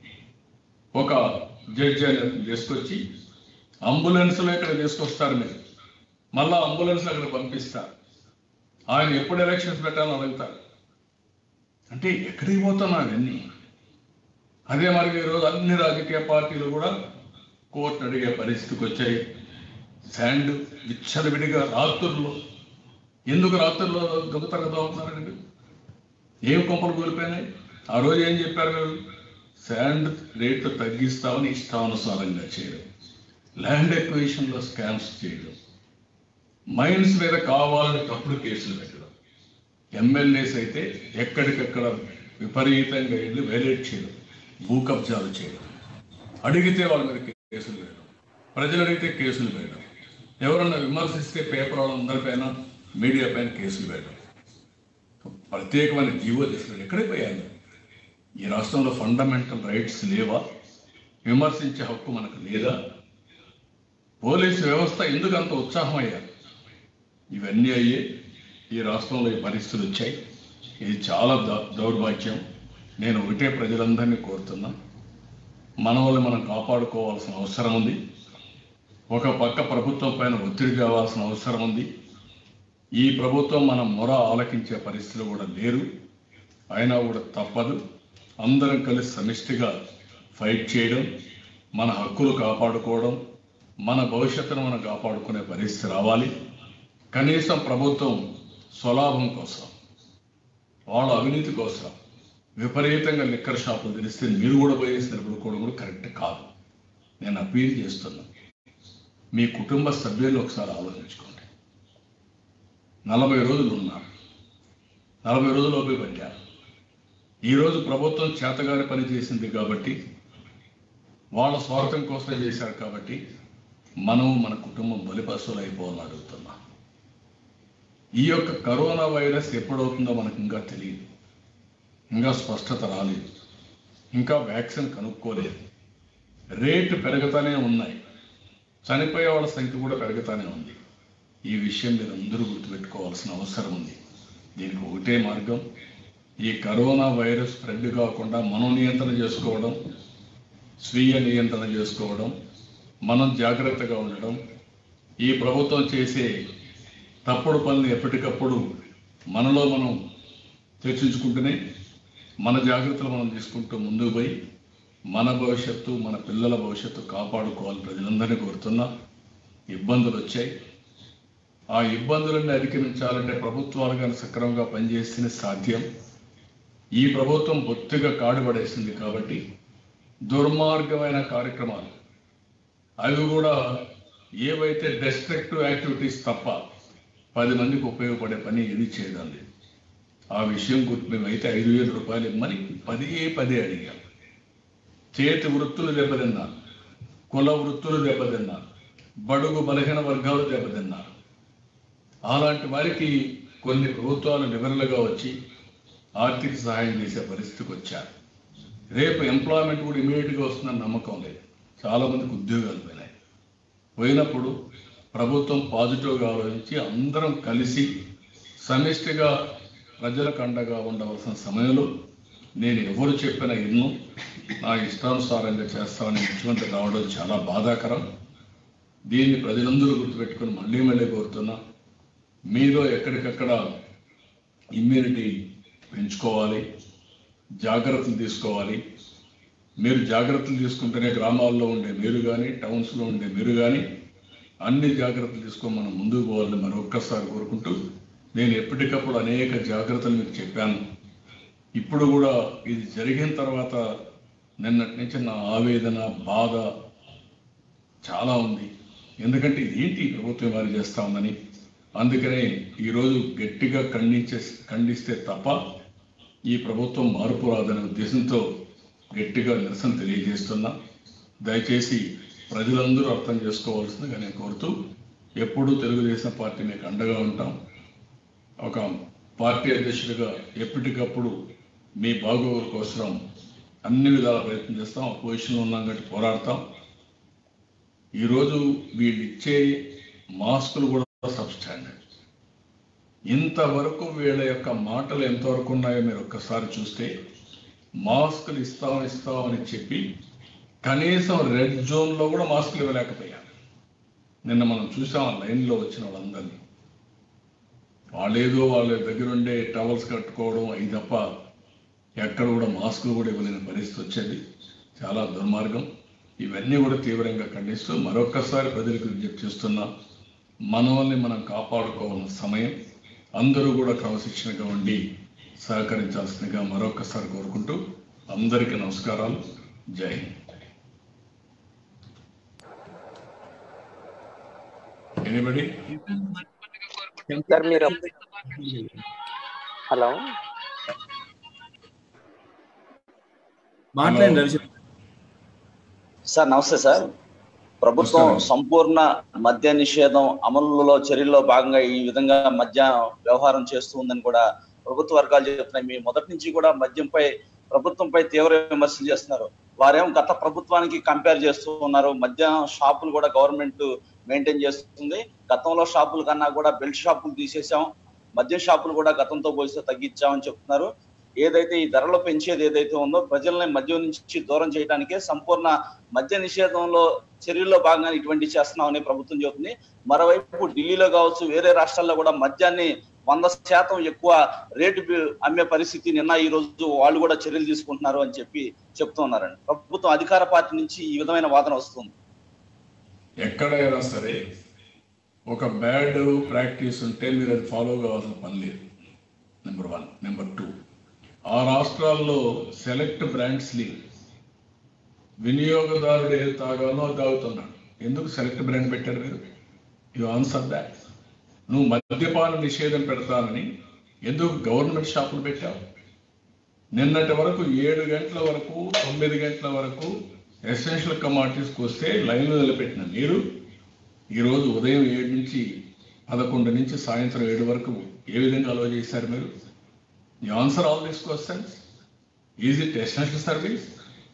ఒక జడ్జి అని తీసుకొచ్చి అంబులెన్స్లో ఇక్కడ తీసుకొస్తారు మీరు మళ్ళా అంబులెన్స్ అక్కడ పంపిస్తారు ఆయన ఎప్పుడు ఎలక్షన్స్ పెట్టాలని అడుగుతారు అంటే ఎక్కడికి పోతున్నా అవన్నీ అదే మరి ఈరోజు అన్ని రాజకీయ పార్టీలు కూడా కోర్టు అడిగే పరిస్థితికి వచ్చాయి శాండ్ విచ్చలవిడిగా రాత్రుల్లో ఎందుకు రాత్రుల్లో దొంగతనంగా ఉన్నారండి ఏం కొంపలు కూలిపోయినాయి ఆ రోజు ఏం చెప్పారు మీరు శాండ్ రేట్లు తగ్గిస్తామని ఇష్టానుసారంగా చేయడం ల్యాండ్ ఎక్విజిషన్లో స్కామ్స్ చేయడం మైన్స్ మీద కావాలని తప్పుడు కేసులు పెట్టడం ఎమ్మెల్యేస్ అయితే ఎక్కడికక్కడ విపరీతంగా వెళ్ళి వైలేట్ చేయడం భూ కబ్జాలు చేయడం అడిగితే వాళ్ళ మీద కేసులు వేయడం ప్రజలు అడిగితే కేసులు వేయడం ఎవరన్నా విమర్శిస్తే పేపర్ వాళ్ళందరిపైన మీడియా పైన కేసులు వేయడం ప్రత్యేకమైన జీవో తీసుకుని ఎక్కడికి పోయాను ఈ రాష్ట్రంలో ఫండమెంటల్ రైట్స్ లేవా విమర్శించే హక్కు మనకు లేదా పోలీసు వ్యవస్థ ఎందుకు అంత ఉత్సాహం అయ్యారు ఇవన్నీ అయ్యే ఈ రాష్ట్రంలో ఈ పరిస్థితులు వచ్చాయి ఇది చాలా ద- దౌర్భాగ్యం నేను ఒకటే ప్రజలందరినీ కోరుతున్నా మన వల్ల మనం కాపాడుకోవాల్సిన అవసరం ఉంది ఒక పక్క ప్రభుత్వం పైన ఒత్తిడి కావాల్సిన అవసరం ఉంది ఈ ప్రభుత్వం మన మొర ఆలకించే పరిస్థితులు కూడా లేరు అయినా కూడా తప్పదు అందరం కలిసి సమిష్టిగా ఫైట్ చేయడం మన హక్కులు కాపాడుకోవడం మన భవిష్యత్తును మనం కాపాడుకునే పరిస్థితి రావాలి కనీసం ప్రభుత్వం స్వలాభం కోసం వాళ్ళ అవినీతి కోసం విపరీతంగా లిక్కర్ షాపులు తెరిస్తే మీరు కూడా పోయేసి నిలబడుకోవడం కూడా కరెక్ట్ కాదు నేను అపీల్ చేస్తున్నా మీ కుటుంబ సభ్యులు ఒకసారి ఆలోచించుకోండి నలభై రోజులు ఉన్నారు నలభై రోజుల్లోపే పట్టారు ఈరోజు ప్రభుత్వం చేతగాని పని చేసింది కాబట్టి వాళ్ళ స్వార్థం కోసం చేశారు కాబట్టి మనం మన కుటుంబం బలిపశువులు అయిపోవాలని అడుగుతున్నా ఈ యొక్క కరోనా వైరస్ ఎప్పుడవుతుందో మనకు ఇంకా తెలియదు ఇంకా స్పష్టత రాలేదు ఇంకా వ్యాక్సిన్ కనుక్కోలేదు రేటు పెరుగుతూనే ఉన్నాయి చనిపోయే వాళ్ళ సంఖ్య కూడా పెరుగుతూనే ఉంది ఈ విషయం మీరు అందరూ గుర్తుపెట్టుకోవాల్సిన అవసరం ఉంది దీనికి ఒకటే మార్గం ఈ కరోనా వైరస్ స్ప్రెడ్ కాకుండా మనం నియంత్రణ చేసుకోవడం స్వీయ నియంత్రణ చేసుకోవడం మనం జాగ్రత్తగా ఉండడం ఈ ప్రభుత్వం చేసే తప్పుడు పనులు ఎప్పటికప్పుడు మనలో మనం చర్చించుకుంటూనే మన జాగ్రత్తలు మనం తీసుకుంటూ ముందుకు పోయి మన భవిష్యత్తు మన పిల్లల భవిష్యత్తు కాపాడుకోవాలి ప్రజలందరినీ కోరుతున్నా ఇబ్బందులు వచ్చాయి ఆ ఇబ్బందులన్నీ అధిగమించాలంటే ప్రభుత్వాలు కానీ సక్రమంగా పనిచేస్తేనే సాధ్యం ఈ ప్రభుత్వం బొత్తిగా కాడుపడేసింది కాబట్టి దుర్మార్గమైన కార్యక్రమాలు అవి కూడా ఏవైతే డెస్ట్రక్టివ్ యాక్టివిటీస్ తప్ప పది మందికి ఉపయోగపడే పని ఏది చేయడం లేదు ఆ విషయం గుర్తు మేమైతే ఐదు వేల రూపాయలు ఇమ్మని పదే పదే అడిగాం చేతి వృత్తులు దెబ్బతిన్నారు కుల వృత్తులు దెబ్బతిన్నారు బడుగు బలహీన వర్గాలు దెబ్బతిన్నారు అలాంటి వారికి కొన్ని ప్రభుత్వాలు నివరలుగా వచ్చి ఆర్థిక సహాయం చేసే పరిస్థితికి వచ్చారు రేపు ఎంప్లాయ్మెంట్ కూడా ఇమీడియట్గా వస్తుందని నమ్మకం లేదు చాలా మందికి ఉద్యోగాలు పోయినాయి పోయినప్పుడు ప్రభుత్వం పాజిటివ్గా ఆలోచించి అందరం కలిసి సమిష్టిగా ప్రజలకు అండగా ఉండవలసిన సమయంలో నేను ఎవరు చెప్పిన ఎన్నో నా ఇష్టానుసారంగా చేస్తామని ముఖ్యమంత్రి రావడం చాలా బాధాకరం దీన్ని ప్రజలందరూ గుర్తుపెట్టుకుని మళ్ళీ మళ్ళీ కోరుతున్నా మీలో ఎక్కడికక్కడ ఇమ్యూనిటీ పెంచుకోవాలి జాగ్రత్తలు తీసుకోవాలి మీరు జాగ్రత్తలు తీసుకుంటేనే గ్రామాల్లో ఉండే మీరు కానీ టౌన్స్లో ఉండే మీరు కానీ అన్ని జాగ్రత్తలు తీసుకొని మనం ముందుకు పోవాలని మరొక్కసారి కోరుకుంటూ నేను ఎప్పటికప్పుడు అనేక జాగ్రత్తలు మీకు చెప్పాను ఇప్పుడు కూడా ఇది జరిగిన తర్వాత నిన్నటి నుంచి నా ఆవేదన బాధ చాలా ఉంది ఎందుకంటే ఇది ఏంటి ఈ ప్రభుత్వం వారు చేస్తా ఉందని అందుకనే ఈరోజు గట్టిగా ఖండించే ఖండిస్తే తప్ప ఈ ప్రభుత్వం మార్పు రాదనే ఉద్దేశంతో గట్టిగా నిరసన తెలియజేస్తున్నా దయచేసి ప్రజలందరూ అర్థం చేసుకోవాల్సిందిగా నేను కోరుతూ ఎప్పుడూ తెలుగుదేశం పార్టీ మీకు అండగా ఉంటాం ఒక పార్టీ అధ్యక్షుడిగా ఎప్పటికప్పుడు మీ బాగోగుల కోసం అన్ని విధాల ప్రయత్నం చేస్తాం అపోజిషన్లో ఉన్నాం కాబట్టి పోరాడతాం ఈరోజు వీళ్ళు ఇచ్చే మాస్కులు కూడా సబ్ స్టాండర్డ్ ఇంతవరకు వీళ్ళ యొక్క మాటలు ఎంతవరకు ఉన్నాయో మీరు ఒక్కసారి చూస్తే మాస్కులు ఇస్తాం ఇస్తాం అని చెప్పి కనీసం రెడ్ జోన్లో కూడా మాస్కులు ఇవ్వలేకపోయారు నిన్న మనం చూసాం ఆ లైన్లో వచ్చిన వాళ్ళందరినీ వాళ్ళేదో వాళ్ళ దగ్గర ఉండే టవల్స్ కట్టుకోవడం అవి తప్ప ఎక్కడ కూడా మాస్కులు కూడా ఇవ్వలేని పరిస్థితి వచ్చేది చాలా దుర్మార్గం ఇవన్నీ కూడా తీవ్రంగా ఖండిస్తూ మరొక్కసారి ప్రజలకు విజ్ఞప్తి చేస్తున్నా మనల్ని మనం కాపాడుకోవాల్సిన సమయం అందరూ కూడా క్రమశిక్షణగా ఉండి సహకరించాల్సిందిగా మరొక్కసారి కోరుకుంటూ అందరికీ నమస్కారాలు జై హింద్ ఎనీబడి సార్ మీరు హలో మాట్లాడండి రవిశంకర్ సార్ నమస్తే సార్ ప్రభుత్వం నమస్కారం. సంపూర్ణ మద్య నిషేధం అమలులో చర్యల్లో భాగంగా ఈ విధంగా మద్య వ్యవహారం చేస్తూ ఉందని కూడా ప్రభుత్వ వర్గాలు చెప్తున్నాయి మీ మొదటి నుంచి కూడా మద్యంపై ప్రభుత్వంపై తీవ్ర విమర్శలు చేస్తున్నారు వారేమో గత ప్రభుత్వానికి కంపేర్ చేస్తూ ఉన్నారు మద్యం షాపులు కూడా గవర్నమెంట్ మెయింటైన్ చేస్తుంది గతంలో షాపుల కన్నా కూడా బెల్ట్ షాపులు తీసేసాం మద్యం షాపులు కూడా గతంతో పోలిస్తే తగ్గించామని చెప్తున్నారు ఏదైతే ఈ ధరలు పెంచేది ఏదైతే ఉందో ప్రజల్ని మద్యం నుంచి దూరం చేయడానికే సంపూర్ణ మద్య నిషేధంలో చర్యల్లో భాగంగా ఇటువంటి చేస్తున్నామని ప్రభుత్వం చెబుతుంది మరోవైపు ఢిల్లీలో కావచ్చు వేరే రాష్ట్రాల్లో కూడా మద్యాన్ని వంద శాతం ఎక్కువ రేటు బి- అమ్మే పరిస్థితి నిన్న ఈ రోజు వాళ్ళు కూడా చర్యలు తీసుకుంటున్నారు అని చెప్పి చెప్తున్నారండి ప్రభుత్వం అధికార పార్టీ నుంచి ఈ విధమైన వాదన వస్తుంది ఎక్కడైనా సరే ఒక బ్యాడ్ ప్రాక్టీస్ ఉంటే మీరు అది ఫాలో కావాల్సిన పని లేదు నెంబర్ వన్ నెంబర్ టూ ఆ రాష్ట్రాల్లో సెలెక్ట్ బ్రాండ్స్ లేవు వినియోగదారుడు ఏది తాగాలో అది తాగుతున్నాడు ఎందుకు సెలెక్ట్ బ్రాండ్ పెట్టారు మీరు యు ఆన్సర్ దాట్ నువ్వు మద్యపాన నిషేధం పెడతానని ఎందుకు గవర్నమెంట్ షాపులు పెట్టావు నిన్నటి వరకు ఏడు గంటల వరకు తొమ్మిది గంటల వరకు ఎసెన్షియల్ కమాడిటీస్కి వస్తే లైన్లో నిలబెట్టిన మీరు ఈరోజు ఉదయం ఏడు నుంచి పదకొండు నుంచి సాయంత్రం ఏడు వరకు ఏ విధంగా అలవ చేశారు మీరు you answer all these questions is it essential service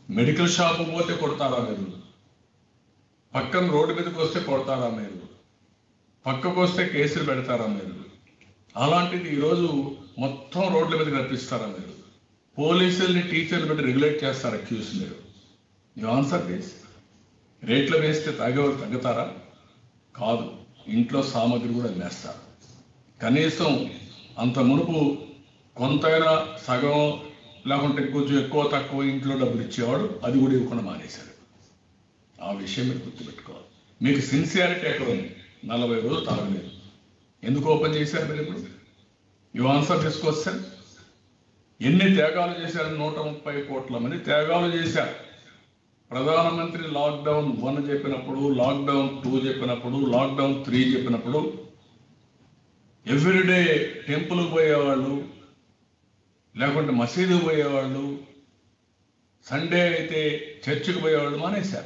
medical shop పోతే కొడతారా మీరు పక్కన రోడ్డు మీదకి వస్తే కొడతారా మీరు పక్కకు వస్తే కేసులు పెడతారా మీరు అలాంటిది ఈరోజు మొత్తం రోడ్ల మీద కనిపిస్తారా మీరు పోలీసుల్ని టీచర్లు పెట్టి రెగ్యులేట్ చేస్తారా క్యూస్ మీరు యూ ఆన్సర్ దిస్ రేట్లు వేస్తే తాగేవాళ్ళు తగ్గుతారా కాదు ఇంట్లో సామాగ్రి కూడా వేస్తారు కనీసం అంత మునుపు కొంతైనా సగం లేకుంటే కొంచెం ఎక్కువ తక్కువ ఇంట్లో డబ్బులు ఇచ్చేవాడు అది కూడా ఇవ్వకుండా మానేశాడు ఆ విషయం మీరు గుర్తుపెట్టుకోవాలి మీకు సిన్సియారిటీ ఎక్కడ ఉంది నలభై రోజులు తాగలేదు ఎందుకు ఓపెన్ చేశారు మీరు ఇప్పుడు యు ఆన్సర్ దిస్ క్వశ్చన్ ఎన్ని త్యాగాలు చేశారు నూట ముప్పై కోట్ల మంది త్యాగాలు చేశారు ప్రధానమంత్రి లాక్డౌన్ వన్ చెప్పినప్పుడు లాక్డౌన్ టూ చెప్పినప్పుడు లాక్డౌన్ త్రీ చెప్పినప్పుడు ఎవ్రీడే టెంపుల్కి పోయేవాళ్ళు లేకుంటే మసీదుకు పోయేవాళ్ళు సండే అయితే చర్చికి పోయేవాళ్ళు మానేశారు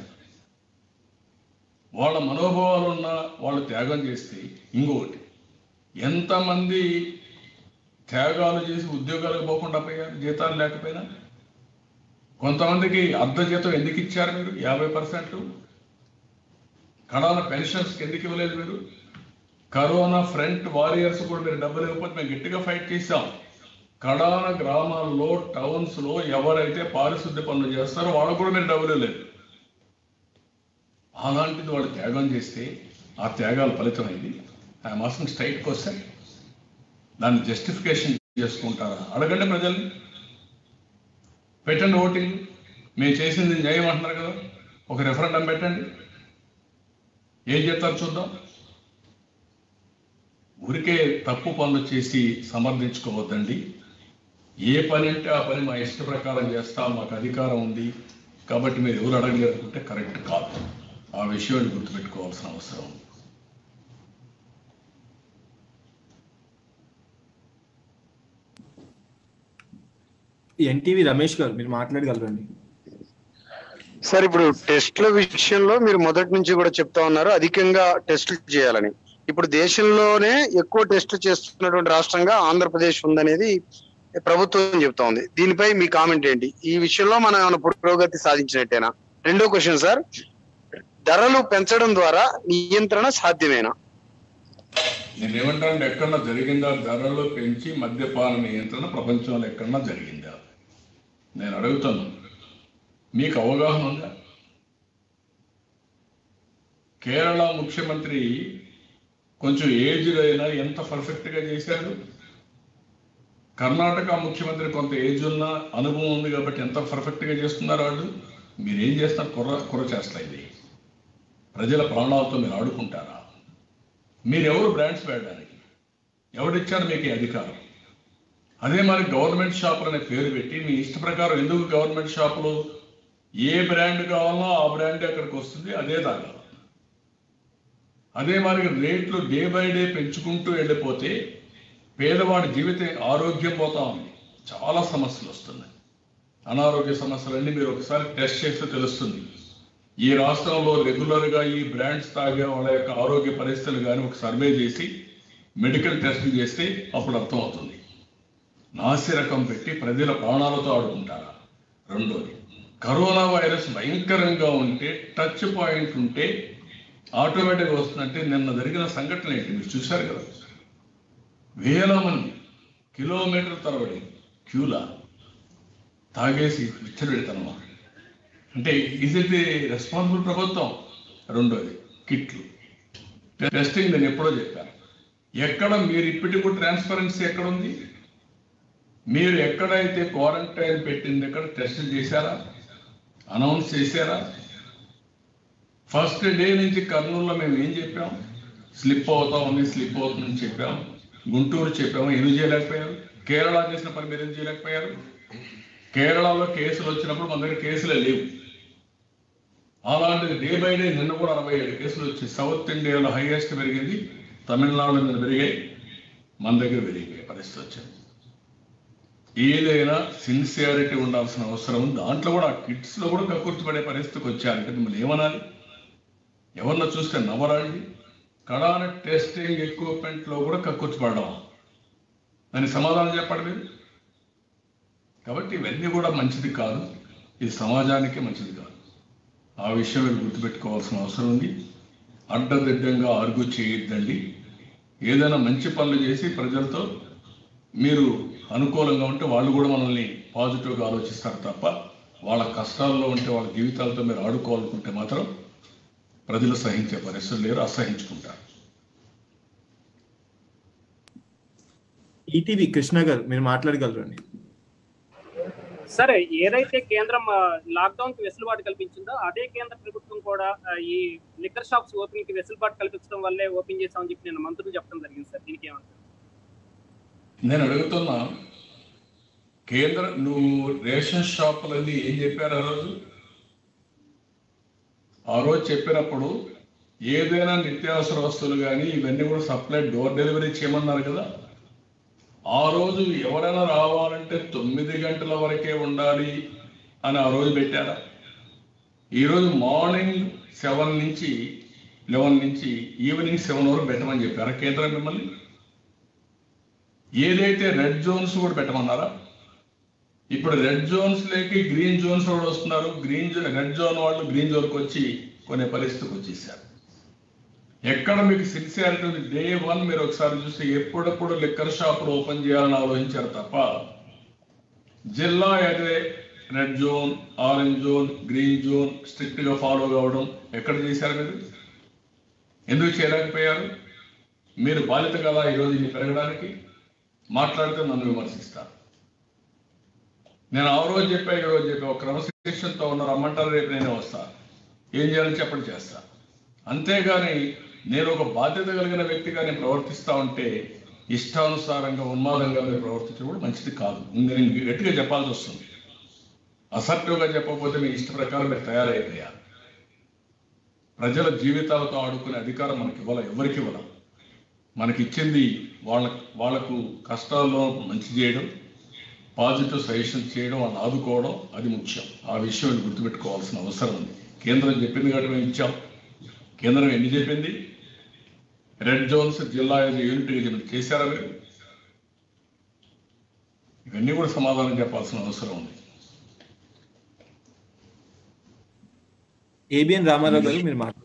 వాళ్ళ మనోభావాలు ఉన్న వాళ్ళు త్యాగం చేస్తే ఇంకొకటి ఎంతమంది త్యాగాలు చేసి ఉద్యోగాలకు పోకుండా పోయారు జీతాలు లేకపోయినా కొంతమందికి అర్ధ జీతం ఎందుకు ఇచ్చారు మీరు యాభై పర్సెంట్ కడాన పెన్షన్స్కి ఎందుకు ఇవ్వలేదు మీరు కరోనా ఫ్రంట్ వారియర్స్ కూడా మీరు డబ్బులు ఇవ్వకపోతే మేము గట్టిగా ఫైట్ చేశాం కడాన గ్రామాల్లో టౌన్స్ లో ఎవరైతే పారిశుద్ధ్య పనులు చేస్తారో వాళ్ళకు కూడా మీరు డబ్బులు లేదు అలాంటిది వాళ్ళు త్యాగం చేస్తే ఆ త్యాగాల ఫలితం అయింది ఐఎమ్ ఆస్కింగ్ స్ట్రైట్ క్వశ్చన్ దాన్ని జస్టిఫికేషన్ చేసుకుంటారా అడగండి ప్రజల్ని పెట్టండి ఓటింగ్ మేము చేసింది న్యాయం అంటున్నారు కదా ఒక రెఫరెండం పెట్టండి ఏం చేస్తారు చూద్దాం ఊరికే తప్పు పనులు చేసి సమర్థించుకోవద్దండి ఏ పని అంటే ఆ పని మా ఇష్ట ప్రకారం చేస్తాం మాకు అధికారం ఉంది కాబట్టి మీరు ఎవరు అడగలేరు అనుకుంటే కరెక్ట్ కాదు ఆ విషయాన్ని గుర్తుపెట్టుకోవాల్సిన అవసరం ఉంది ఎన్టీవీ రమేష్ గారు మీరు మాట్లాడగలరండి సార్ ఇప్పుడు టెస్ట్ల విషయంలో మీరు మొదటి నుంచి కూడా చెప్తా ఉన్నారు అధికంగా టెస్టులు చేయాలని ఇప్పుడు దేశంలోనే ఎక్కువ టెస్టులు చేస్తున్నటువంటి రాష్ట్రంగా ఆంధ్రప్రదేశ్ ఉందనేది ప్రభుత్వం చెప్తా ఉంది దీనిపై మీ కామెంట్ ఏంటి ఈ విషయంలో మనం ఏమైనా పురోగతి సాధించినట్టేనా రెండో క్వశ్చన్ సార్ ధరలు పెంచడం ద్వారా నియంత్రణ సాధ్యమేనా నేనేమంటానంటే ఎక్కడన్నా జరిగిందా ధరలు పెంచి మద్యపాన నియంత్రణ ప్రపంచంలో ఎక్కడన్నా జరిగిందా నేను అడుగుతాను మీకు అవగాహన ఉందా కేరళ ముఖ్యమంత్రి కొంచెం ఏజ్డ్ అయినా ఎంత పర్ఫెక్ట్ గా చేశాడు కర్ణాటక ముఖ్యమంత్రి కొంత ఏజ్ ఉన్న అనుభవం ఉంది కాబట్టి ఎంత పర్ఫెక్ట్ గా చేస్తున్నారు వాళ్ళు మీరేం చేస్తున్నారు కుర్ర కుర్ర చేస్తా ఇది ప్రజల ప్రాణాలతో మీరు ఆడుకుంటారా మీరెవరు బ్రాండ్స్ పెట్టడానికి ఎవరిచ్చారు మీకు ఈ అధికారం అదే మరి గవర్నమెంట్ షాపులు అనే పేరు పెట్టి మీ ఇష్ట ప్రకారం ఎందుకు గవర్నమెంట్ షాపులు ఏ బ్రాండ్ కావాలో ఆ బ్రాండ్ అక్కడికి వస్తుంది అదే తాగాలి అదే మరి రేట్లు డే బై డే పెంచుకుంటూ వెళ్ళిపోతే పేదవాడి జీవిత ఆరోగ్యం పోతా ఉంది చాలా సమస్యలు వస్తున్నాయి అనారోగ్య సమస్యలన్నీ మీరు ఒకసారి టెస్ట్ చేస్తే తెలుస్తుంది ఈ రాష్ట్రంలో రెగ్యులర్ గా ఈ బ్రాండ్స్ తాగే వాళ్ళ యొక్క ఆరోగ్య పరిస్థితులు కానీ ఒక సర్వే చేసి మెడికల్ టెస్ట్ చేస్తే అప్పుడు అర్థం అవుతుంది నాసి రకం పెట్టి ప్రజల ప్రాణాలతో ఆడుకుంటారా రెండోది కరోనా వైరస్ భయంకరంగా ఉంటే టచ్ పాయింట్ ఉంటే ఆటోమేటిక్గా వస్తుందంటే నిన్న జరిగిన సంఘటన ఏంటి మీరు చూశారు కదా వేల మంది కిలోమీటర్ తరబడి క్యూలా తాగేసి విచ్చలెడతానమా అంటే ఇజ్ ఇట్ ది రెస్పాన్సిబుల్ ప్రభుత్వం రెండోది కిట్లు టెస్టింగ్ నేను ఎప్పుడో చెప్పాను ఎక్కడ మీరు ఇప్పటికి కూడా ట్రాన్స్పరెన్సీ ఎక్కడ ఉంది మీరు ఎక్కడైతే క్వారంటైన్ పెట్టింది ఎక్కడ టెస్ట్ చేశారా అనౌన్స్ చేశారా ఫస్ట్ డే నుంచి కర్నూలులో మేము ఏం చెప్పాం స్లిప్ అవుతా ఉంది స్లిప్ అవుతుందని చెప్పాం గుంటూరు చెప్పాము ఎందుకు చేయలేకపోయారు కేరళ చేసిన పని మీరు ఎందుకు చేయలేకపోయారు కేరళలో కేసులు వచ్చినప్పుడు మన దగ్గర కేసులే లేవు అలాంటిది డే బై డే నిన్న కూడా అరవై ఏడు కేసులు వచ్చి సౌత్ ఇండియాలో హైయెస్ట్ పెరిగింది తమిళనాడులో మీద పెరిగాయి మన దగ్గర పెరిగాయి పరిస్థితి వచ్చింది ఏదైనా సిన్సియారిటీ ఉండాల్సిన అవసరం ఉంది దాంట్లో కూడా కిడ్స్ లో కూడా కక్కుర్తిపడే పరిస్థితికి వచ్చారంటే మిమ్మల్ని ఏమనాలి ఎవరినో చూస్తే నవ్వరండి కడాన టెస్టింగ్ ఎక్విప్మెంట్ లో కూడా కక్కుర్తిపడడం దానికి సమాధానం చెప్పండి మీరు కాబట్టి ఇవన్నీ కూడా మంచిది కాదు ఇది సమాజానికి మంచిది కాదు ఆ విషయం మీరు గుర్తుపెట్టుకోవాల్సిన అవసరం ఉంది అడ్డదిడ్డంగా ఆర్గ్యూ చేయొద్దండి ఏదైనా మంచి పనులు చేసి ప్రజలతో మీరు అనుకూలంగా ఉంటే వాళ్ళు కూడా మనల్ని పాజిటివ్గా ఆలోచిస్తారు తప్ప వాళ్ళ కష్టాల్లో ఉంటే వాళ్ళ జీవితాలతో మీరు ఆడుకోవాలనుకుంటే మాత్రం ప్రజలు సహించే పరిస్థితులు లేరు అసహించుకుంటారు ఈటీవీ కృష్ణ గారు మీరు మాట్లాడగలరండి సరే ఏదైతే కేంద్రం లాక్డౌన్ కి వెసులుబాటు కల్పించిందో అదే కేంద్ర ప్రభుత్వం కూడా ఆ, ఈ లిక్కర్ షాప్స్ ఓపెనింగ్ కి వెసులుబాటు కల్పించడం వల్లే ఓపెన్ చేశామని చెప్పి నేను మంత్రులు చెప్పడం జరిగింది సార్ దీనికి ఏమంటారు నేను అడుగుతున్నా కేంద్ర నువ్వు రేషన్ షాపులన్నీ ఏం చెప్పారు ఆ రోజు ఆ రోజు చెప్పినప్పుడు ఏదైనా నిత్యావసర వస్తువులు కానీ ఇవన్నీ కూడా సప్లై డోర్ డెలివరీ చేయమన్నారు కదా ఆ రోజు ఎవరైనా రావాలంటే తొమ్మిది గంటల వరకే ఉండాలి అని ఆ రోజు పెట్టారా ఈరోజు మార్నింగ్ సెవెన్ నుంచి లెవెన్ నుంచి ఈవినింగ్ సెవెన్ వరకు పెట్టమని చెప్పారా కేంద్రం మిమ్మల్ని ఏదైతే రెడ్ జోన్స్ కూడా పెట్టమన్నారా ఇప్పుడు రెడ్ జోన్స్ లేకి గ్రీన్ జోన్స్ కూడా వస్తున్నారు గ్రీన్ జో- రెడ్ జోన్ వాళ్ళు గ్రీన్ జోన్కి వచ్చి కొనే పరిస్థితికి వచ్చేసారు ఎక్కడ మీకు సిన్సియారిటీ ఉంది డే వన్ మీరు ఒకసారి చూస్తే ఎప్పుడప్పుడు లిక్కర్ షాపులు ఓపెన్ చేయాలని ఆలోచించారు తప్ప జిల్లా అయితే red zone orange zone green zone strict గా ఫాలో కావడం ఎక్కడ చేశారు మీరు ఎందుకు చేయలేకపోయారు మీరు బాధ్యత కదా ఈరోజు ఇది పెరగడానికి మాట్లాడితే నన్ను విమర్శిస్తారు నేను ఆ రోజు చెప్పా ఈ రోజు చెప్పా ఒక క్రమశిక్షణతో ఉన్న రమ్మంటారు రేపు నేనే వస్తా ఏం చేయాలని చెప్పండి చేస్తా అంతేగాని నేను ఒక బాధ్యత కలిగిన వ్యక్తిగా నేను ప్రవర్తిస్తా ఉంటే ఇష్టానుసారంగా ఉన్మాదంగా మీరు ప్రవర్తించడం కూడా మంచిది కాదు నేను గట్టిగా చెప్పాల్సి వస్తుంది అసత్యంగా చెప్పకపోతే మీ ఇష్ట ప్రకారం మీరు తయారైపోయారు ప్రజల జీవితాలతో ఆడుకునే అధికారం మనకి ఇవ్వాల ఎవరికి ఇవ్వాల మనకి ఇచ్చింది వాళ్ళ వాళ్ళకు కష్టాల్లో మంచి చేయడం పాజిటివ్ సజెషన్ చేయడం వాళ్ళని ఆదుకోవడం అది ముఖ్యం ఆ విషయం మీరు గుర్తుపెట్టుకోవాల్సిన అవసరం ఉంది కేంద్రం చెప్పింది కాబట్టి మేము ఇచ్చాం కేంద్రం ఎన్ని చెప్పింది రెడ్ జోన్స్ జిల్లా యూనిట్ ఏజెంట్ చేశారా మీరు ఇవన్నీ కూడా సమాధానం చెప్పాల్సిన అవసరం ఉంది ఏబిఎన్ రామారావు గారు మీరు మాట్లాడు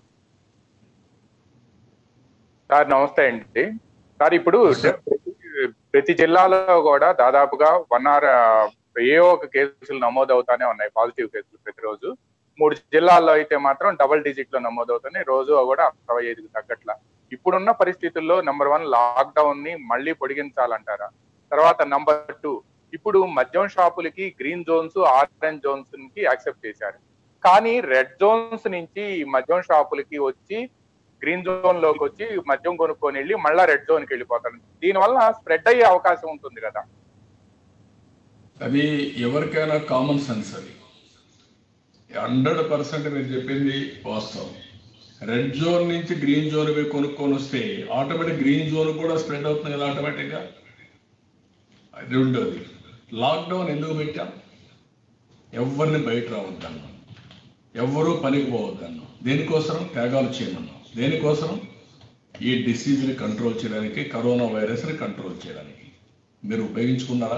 సార్ నమస్తే అండి సార్ ఇప్పుడు ప్రతి- ప్రతి జిల్లాలో కూడా దాదాపుగా వన్ ఆర్ ఏ ఒక కేసులు నమోదవుతానే ఉన్నాయి పాజిటివ్ కేసులు ప్రతిరోజు మూడు జిల్లాల్లో అయితే మాత్రం డబల్ డిజిట్ లో నమోదవుతున్నాయి రోజు కూడా అరవై ఐదుకు తగ్గట్ల ఇప్పుడున్న పరిస్థితుల్లో నెంబర్ వన్ లాక్డౌన్ ని మళ్ళీ పొడిగించాలంటారా తర్వాత నంబర్ టూ ఇప్పుడు మద్యం షాపులకి గ్రీన్ జోన్స్ ఆరెంజ్ జోన్స్ కి యాక్సెప్ట్ చేశారు కానీ రెడ్ జోన్స్ నుంచి ఈ మద్యం షాపులకి వచ్చి గ్రీన్ జోన్ లోకి వచ్చి మద్యం కొనుక్కొని వెళ్ళి మళ్ళా రెడ్ జోన్ కి వెళ్ళిపోతారు దీనివల్ల స్ప్రెడ్ అయ్యే అవకాశం ఉంటుంది కదా అది ఎవరికైనా కామన్ సెన్స్ అది హండ్రెడ్ పర్సెంట్ మీరు చెప్పింది వాస్తవం రెడ్ జోన్ నుంచి గ్రీన్ జోన్ పోయి కొనుక్కొని వస్తే ఆటోమేటిక్ గ్రీన్ జోన్ కూడా స్ప్రెడ్ అవుతుంది కదా ఆటోమేటిక్గా అది రెండోది లాక్డౌన్ ఎందుకు పెట్టాం ఎవరిని బయట రావద్దన్నాం ఎవ్వరూ పనికి పోవద్దన్నాం దేనికోసం త్యాగాలు చేయమన్నాం దేనికోసం ఈ డిసీజ్ని కంట్రోల్ చేయడానికి కరోనా వైరస్ని కంట్రోల్ చేయడానికి మీరు ఉపయోగించుకున్నారా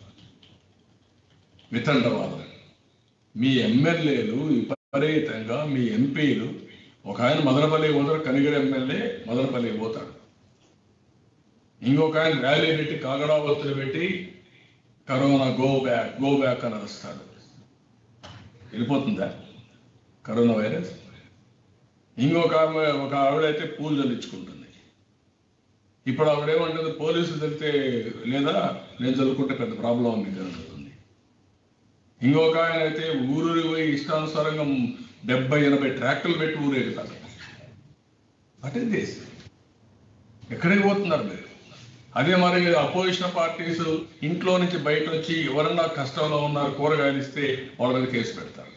వితండవాదం మీ ఎమ్మెల్యేలు విపరీతంగా మీ ఎంపీలు ఒక ఆయన మదనపల్లి పోతాడు కనిగిరి ఎమ్మెల్యే మదనపల్లి పోతాడు ఇంకొక ఆయన ర్యాలీ పెట్టి కాగడా ఒత్తులు పెట్టి corona go back go back అని అరుస్తాడు వెళ్ళిపోతుందా కరోనా వైరస్ ఇంకొక ఆమె ఒక ఆవిడైతే పూలు చల్లించుకుంటుంది ఇప్పుడు ఆవిడేమంటుంది పోలీసులు తెలితే లేదా నేను చదువుకుంటే పెద్ద ప్రాబ్లం ఉంది కదా అంటుంది ఇంకొక ఆయన అయితే ఊరూరి పోయి ఇష్టానుసారంగా డెబ్బై ఎనభై ట్రాక్టర్లు పెట్టి ఊరేగుతారు అటే దేశం ఎక్కడికి పోతున్నారు మీరు అదే మరి అపోజిషన్ పార్టీస్ ఇంట్లో నుంచి బయట వచ్చి ఎవరన్నా కష్టంలో ఉన్నారు కూరగాయలు ఇస్తే వాళ్ళ మీద కేసు పెడతారు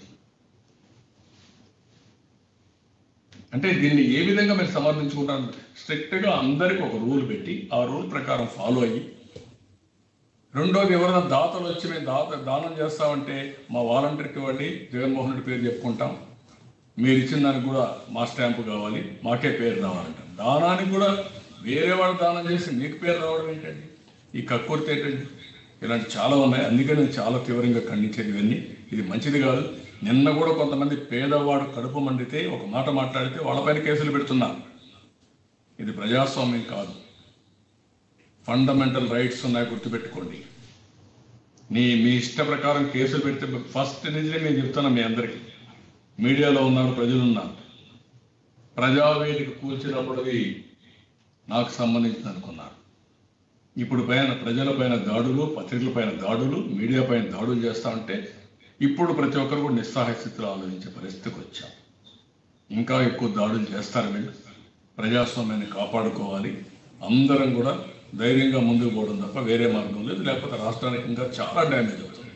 అంటే దీన్ని ఏ విధంగా మీరు సమర్థించుకుంటారు స్ట్రిక్ట్ గా అందరికి ఒక రూల్ పెట్టి ఆ రూల్ ప్రకారం ఫాలో అయ్యి రెండోది ఎవరైనా దాతలు వచ్చి మేము దాత దానం చేస్తామంటే మా వాలంటీర్కి ఇవ్వండి జగన్మోహన్ రెడ్డి పేరు చెప్పుకుంటాం మీరు ఇచ్చిన దానికి కూడా మా స్టాంపు కావాలి మాకే పేరు రావాలంటాం దానానికి కూడా వేరే వాడు దానం చేసి మీకు పేరు రావడం ఏంటండి ఈ కక్కుర్తి ఏంటండి ఇలాంటి చాలా ఉన్నాయి అందుకే నేను చాలా తీవ్రంగా ఖండించేది ఇవన్నీ ఇది మంచిది కాదు నిన్న కూడా కొంతమంది పేదవాడు కడుపు మండితే ఒక మాట మాట్లాడితే వాళ్ళపైన కేసులు పెడుతున్నారు ఇది ప్రజాస్వామ్యం కాదు ఫండమెంటల్ రైట్స్ ఉన్నాయి గుర్తుపెట్టుకోండి నీ మీ ఇష్ట ప్రకారం కేసులు పెడితే ఫస్ట్ నుంచి నేను చెప్తాను మీ అందరికీ మీడియాలో ఉన్నారు ప్రజలు ఉన్నారు ప్రజావేదిక కూల్చినప్పుడు అది నాకు సంబంధించింది అనుకున్నారు ఇప్పుడు పైన ప్రజల పైన దాడులు పత్రికల పైన దాడులు మీడియా పైన దాడులు చేస్తా ఉంటే ఇప్పుడు ప్రతి ఒక్కరు కూడా నిస్సహాయ స్థితిలో ఆలోచించే పరిస్థితికి వచ్చాం ఇంకా ఎక్కువ దాడులు చేస్తారు వీళ్ళు ప్రజాస్వామ్యాన్ని కాపాడుకోవాలి అందరం కూడా ధైర్యంగా ముందుకు పోవడం తప్ప వేరే మార్గం లేదు లేకపోతే రాష్ట్రానికి ఇంకా చాలా డ్యామేజ్ అవుతుంది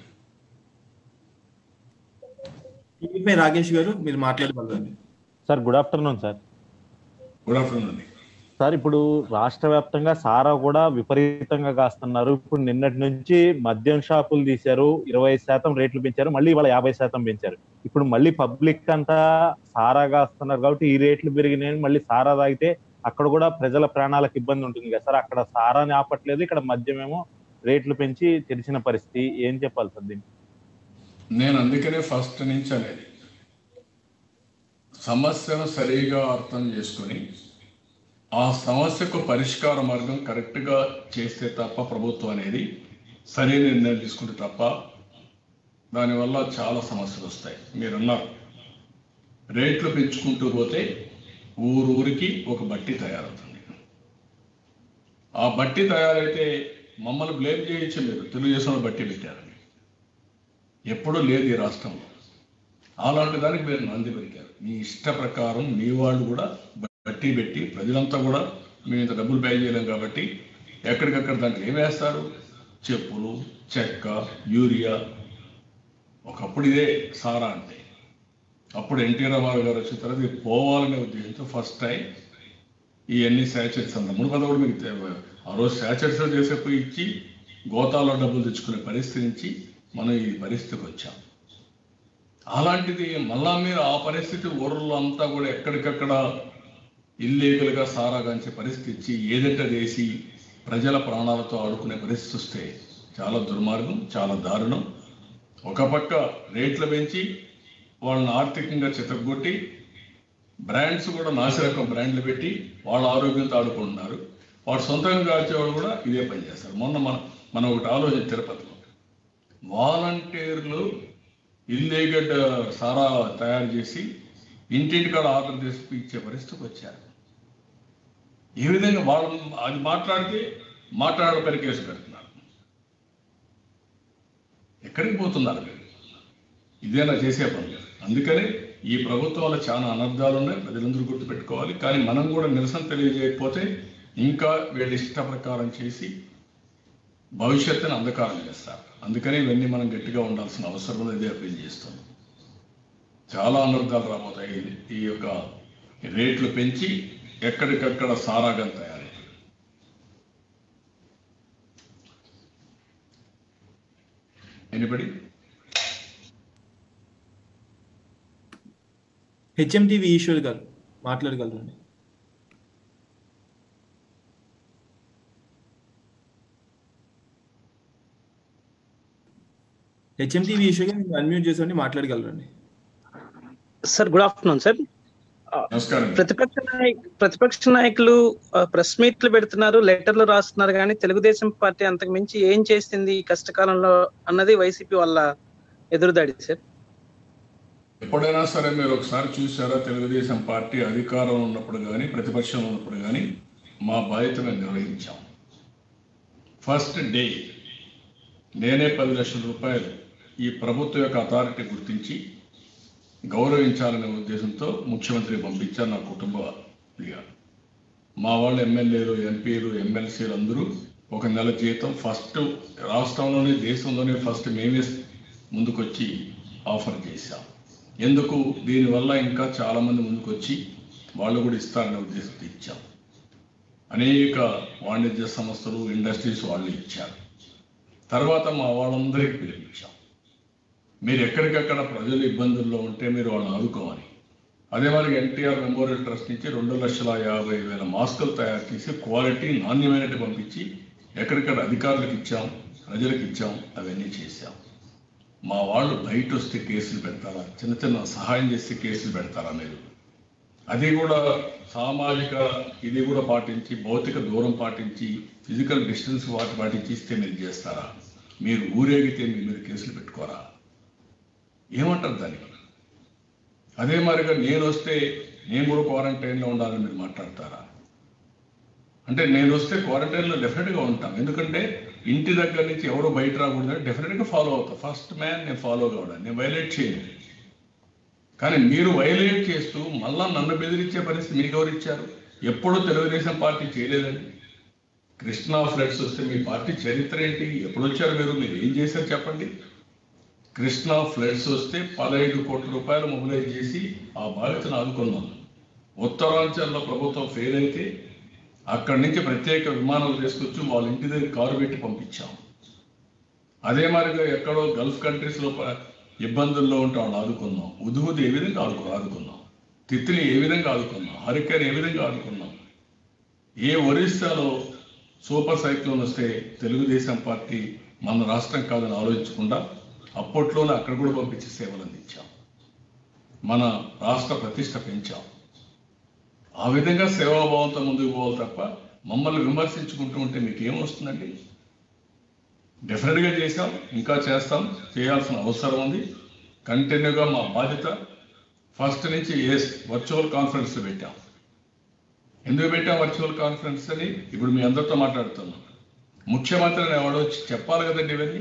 టీవీపై రాకేష్ గారు మీరు మాట్లాడగలరండి sir good afternoon sir good afternoon అండి సార్ ఇప్పుడు రాష్ట్ర వ్యాప్తంగా సారా కూడా విపరీతంగా కాస్తున్నారు ఇప్పుడు నిన్నటి నుంచి మద్యం షాపులు తీశారు ఇరవై శాతం రేట్లు పెంచారు మళ్ళీ ఇవాళ యాభై శాతం పెంచారు ఇప్పుడు మళ్ళీ పబ్లిక్ అంతా సారా కాస్తున్నారు కాబట్టి ఈ రేట్లు పెరిగినాయి మళ్ళీ సారా తాగితే అక్కడ కూడా ప్రజల ప్రాణాలకు ఇబ్బంది ఉంటుంది కదా సార్ అక్కడ సారాని ఆపట్లేదు ఇక్కడ మద్యమేమో రేట్లు పెంచి తెరిచిన పరిస్థితి ఏం చెప్పాలి సార్ దీనికి నేను అందుకనే ఫస్ట్ నుంచి అనేది సమస్యను సరిగా అర్థం చేసుకొని ఆ సమస్యకు పరిష్కార మార్గం కరెక్ట్గా చేస్తే తప్ప ప్రభుత్వం అనేది సరైన నిర్ణయం తీసుకుంటే తప్ప దానివల్ల చాలా సమస్యలు వస్తాయి మీరు అన్నారు రేట్లు పెంచుకుంటూ పోతే ఊరు ఊరికి ఒక బట్టి తయారవుతుంది ఆ బట్టి తయారైతే మమ్మల్ని బ్లేమ్ చేయొచ్చు మీరు తెలుగుదేశంలో బట్టి పెట్టారని ఎప్పుడూ లేదు ఈ రాష్ట్రంలో అలాంటి దానికి మీరు నంది పెరిగారు మీ ఇష్ట ప్రకారం మీ వాళ్ళు కూడా బట్టి పెట్టి ప్రజలంతా కూడా మేము ఇంత డబ్బులు పే చేయలేం కాబట్టి ఎక్కడికక్కడ దాంట్లో ఏం వేస్తారు చెప్పులు చెక్క యూరియా ఒకప్పుడు ఇదే సారా అంటే అప్పుడు ఎన్టీ రామారావు గారు వచ్చిన తర్వాత ఇది పోవాలనే ఉద్దేశంతో ఫస్ట్ టైం ఈ అన్ని శాచర్స్ అంత మునుపద కూడా మీకు తె- ఆ రోజు శాచర్స్ చేసే పోయి ఇచ్చి గోతాలో డబ్బులు తెచ్చుకునే పరిస్థితి నుంచి మనం ఈ పరిస్థితికి వచ్చాం అలాంటిది మళ్ళా మీరు ఆ పరిస్థితి ఊర్లో అంతా కూడా ఎక్కడికక్కడ ఇల్లీగల్గా సారాగాంచే పరిస్థితి ఇచ్చి ఏదంటే వేసి ప్రజల ప్రాణాలతో ఆడుకునే పరిస్థితి వస్తే చాలా దుర్మార్గం చాలా దారుణం ఒక పక్క రేట్లు పెంచి వాళ్ళని ఆర్థికంగా చితగొట్టి బ్రాండ్స్ కూడా నాసిరకం బ్రాండ్లు పెట్టి వాళ్ళ ఆరోగ్యంతో ఆడుకుంటున్నారు వాడు సొంతంగా కాల్చేవాళ్ళు కూడా ఇదే పని చేస్తారు మొన్న మన మనం ఒకటి ఆలోచన తిరుపతిలో వాలంటీర్లు ఇల్లీగల్ సారా తయారు చేసి ఇంటింటికాడ ఆర్డర్ చేసి ఇచ్చే పరిస్థితికి వచ్చారు ఈ విధంగా వాళ్ళు అది మాట్లాడితే మాట్లాడే కేసు పెడుతున్నారు ఎక్కడికి పోతున్నారు మీరు ఇదేనా చేసే పనులు అందుకని ఈ ప్రభుత్వం వల్ల చాలా అనర్థాలు ఉన్నాయి ప్రజలందరూ గుర్తుపెట్టుకోవాలి కానీ మనం కూడా నిరసన తెలియజేయకపోతే ఇంకా వీళ్ళ ఇష్ట ప్రకారం చేసి భవిష్యత్తుని అంధకారం చేస్తారు అందుకని ఇవన్నీ మనం గట్టిగా ఉండాల్సిన అవసరం ఉంది ఇదే అప్పీల్ చేస్తాం చాలా అనర్థాలు రాబోతాయి ఈ యొక్క రేట్లు పెంచి ఎక్కడికక్కడ సారాగం తయారై ఎనిబడి హెచ్ఎంటీవీ ఈశ్వర్ గారు మాట్లాడగలరండి హెచ్ఎంటీవీ ఈశ్వర్ గారు మీరు అన్మ్యూట్ చేసి మాట్లాడగలరండి సార్ గుడ్ ఆఫ్టర్నూన్ సార్ నమస్కారం ప్రతిపక్ష నాయక్ ప్రతిపక్ష నాయకులు ప్రెస్ మీట్లు పెడుతున్నారు లెటర్లు రాస్తున్నారు కానీ తెలుగుదేశం పార్టీ అంతకు మించి ఏం చేసింది ఈ కష్టకాలంలో అన్నది వైసీపీ వల్ల ఎదురుదాడి సార్ ఎప్పుడైనా సరే మీరు ఒకసారి చూసారా తెలుగుదేశం పార్టీ అధికారంలో ఉన్నప్పుడు కానీ ప్రతిపక్షంలో ఉన్నప్పుడు కానీ మా బాధ్యత మేము నిర్వహించాం ఫస్ట్ డే నేనే పది లక్షల రూపాయలు ఈ ప్రభుత్వం యొక్క అథారిటీ గుర్తించి గౌరవించాలనే ఉద్దేశంతో ముఖ్యమంత్రి పంపించారు నా కుటుంబ ఇక మా వాళ్ళు ఎమ్మెల్యేలు ఎంపీలు ఎమ్మెల్సీలు అందరూ ఒక నెల జీతం ఫస్ట్ రాష్ట్రంలోనే దేశంలోనే ఫస్ట్ మేమే ముందుకొచ్చి ఆఫర్ చేశాం ఎందుకు దీనివల్ల ఇంకా చాలా మంది ముందుకు వచ్చి వాళ్ళు కూడా ఇస్తారనే ఉద్దేశంతో ఇచ్చాం అనేక వాణిజ్య సంస్థలు ఇండస్ట్రీస్ వాళ్ళు ఇచ్చారు తర్వాత మా వాళ్ళందరికీ పిలిపించాం మీరు ఎక్కడికక్కడ ప్రజలు ఇబ్బందుల్లో ఉంటే మీరు వాళ్ళని ఆదుకోవాలి అదే మరి ఎన్టీఆర్ మెమోరియల్ ట్రస్ట్ నుంచి రెండు లక్షల యాభై వేల మాస్కులు తయారు చేసి క్వాలిటీ నాణ్యమైనట్టు పంపించి ఎక్కడిక్కడ అధికారులకు ఇచ్చాం ప్రజలకు ఇచ్చాం అవన్నీ చేశాం మా వాళ్ళు బయట వస్తే కేసులు పెడతారా చిన్న చిన్న సహాయం చేస్తే కేసులు పెడతారా మీరు అది కూడా సామాజిక ఇది కూడా పాటించి భౌతిక దూరం పాటించి ఫిజికల్ డిస్టెన్స్ వాటి పాటించి ఇస్తే మీరు చేస్తారా మీరు ఊరేగితే మీ మీద కేసులు పెట్టుకోరా ఏమంటారు దానికి అదే మరిగా నేను వస్తే నేను కూడా క్వారంటైన్లో ఉండాలని మీరు మాట్లాడతారా అంటే నేను వస్తే క్వారంటైన్లో డెఫినెట్గా ఉంటాం ఎందుకంటే ఇంటి దగ్గర నుంచి ఎవరు బయట రాకూడదని డెఫినెట్గా ఫాలో అవుతా ఫస్ట్ మ్యాన్ నేను ఫాలో కావడం నేను వైలేట్ చేయను కానీ మీరు వైలేట్ చేస్తూ మళ్ళా నన్ను బెదిరించే పరిస్థితి మీకు ఎవరు ఇచ్చారు ఎప్పుడూ తెలుగుదేశం పార్టీ చేయలేదండి కృష్ణా ఫ్లడ్స్ వస్తే మీ పార్టీ చరిత్ర ఏంటి ఎప్పుడు వచ్చారు మీరు మీరు ఏం చేశారు చెప్పండి కృష్ణా ఫ్లడ్స్ వస్తే పదహైదు కోట్ల రూపాయలు మొబిలైజ్ చేసి ఆ బాధితులను ఆదుకున్నాం ఉత్తరాంచల్లో ప్రభుత్వం ఫెయిల్ అయితే అక్కడి నుంచి ప్రత్యేక విమానాలు తీసుకొచ్చి వాళ్ళ ఇంటి దగ్గర కారు పెట్టి పంపించాం అదే మాదిరిగా ఎక్కడో గల్ఫ్ కంట్రీస్ లో ప- ఇబ్బందుల్లో ఉంటే వాళ్ళు ఆదుకున్నాం ఉదుహుది ఏ విధంగా ఆదుకు ఆదుకున్నాం తిత్లీ ఏ విధంగా ఆదుకున్నాం హరికేన్ ఏ విధంగా ఆదుకున్నాం ఏ ఒరిస్సాలో సూపర్ సైక్లోన్ వస్తే తెలుగుదేశం పార్టీ మన రాష్ట్రం కాదని ఆలోచించకుండా అప్పట్లోనే అక్కడ కూడా పంపించి సేవలు అందించాం మన రాష్ట్ర ప్రతిష్ట పెంచాం ఆ విధంగా సేవాభావంతో ముందుకు పోవాలి తప్ప మమ్మల్ని విమర్శించుకుంటూ ఉంటే మీకు ఏమొస్తుందండి డెఫినెట్గా చేశాం ఇంకా చేస్తాం చేయాల్సిన అవసరం ఉంది కంటిన్యూగా మా బాధ్యత ఫస్ట్ నుంచి ఏ వర్చువల్ కాన్ఫరెన్స్ పెట్టాం ఎందుకు పెట్టాం వర్చువల్ కాన్ఫరెన్స్ అని ఇప్పుడు మీ అందరితో మాట్లాడుతున్నాం ముఖ్యమంత్రిని ఎవడో వచ్చి చెప్పాలి కదండి ఇవన్నీ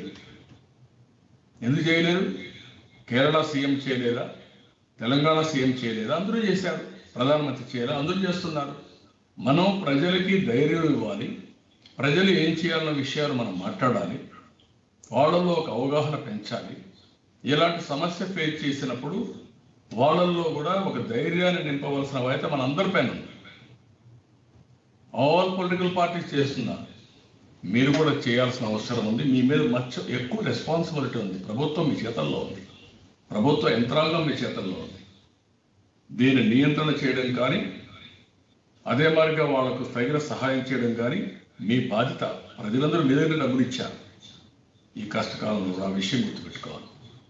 ఎందుకు చేయలేదు కేరళ సీఎం చేయలేదా తెలంగాణ సీఎం చేయలేదా అందరూ చేశారు ప్రధానమంత్రి చేయాలి అందరూ చేస్తున్నారు మనం ప్రజలకి ధైర్యం ఇవ్వాలి ప్రజలు ఏం చేయాలన్న విషయాలు మనం మాట్లాడాలి వాళ్ళల్లో ఒక అవగాహన పెంచాలి ఇలాంటి సమస్య ఫేస్ చేసినప్పుడు వాళ్ళల్లో కూడా ఒక ధైర్యాన్ని నింపవలసిన బాధ్యత మన అందరిపైన ఉంది ఆల్ పొలిటికల్ పార్టీస్ చేస్తున్నారు మీరు కూడా చేయాల్సిన అవసరం ఉంది మీ మీద మచ్చ ఎక్కువ రెస్పాన్సిబిలిటీ ఉంది ప్రభుత్వం మీ చేతల్లో ఉంది ప్రభుత్వ యంత్రాంగం మీ చేతల్లో ఉంది దీన్ని నియంత్రణ చేయడం కానీ అదే మాదిరిగా వాళ్ళకు తగిన సహాయం చేయడం కానీ మీ బాధ్యత ప్రజలందరూ మీ దగ్గర డబ్బులు ఇచ్చారు ఈ కష్టకాలంలో కూడా ఆ విషయం గుర్తుపెట్టుకోవాలి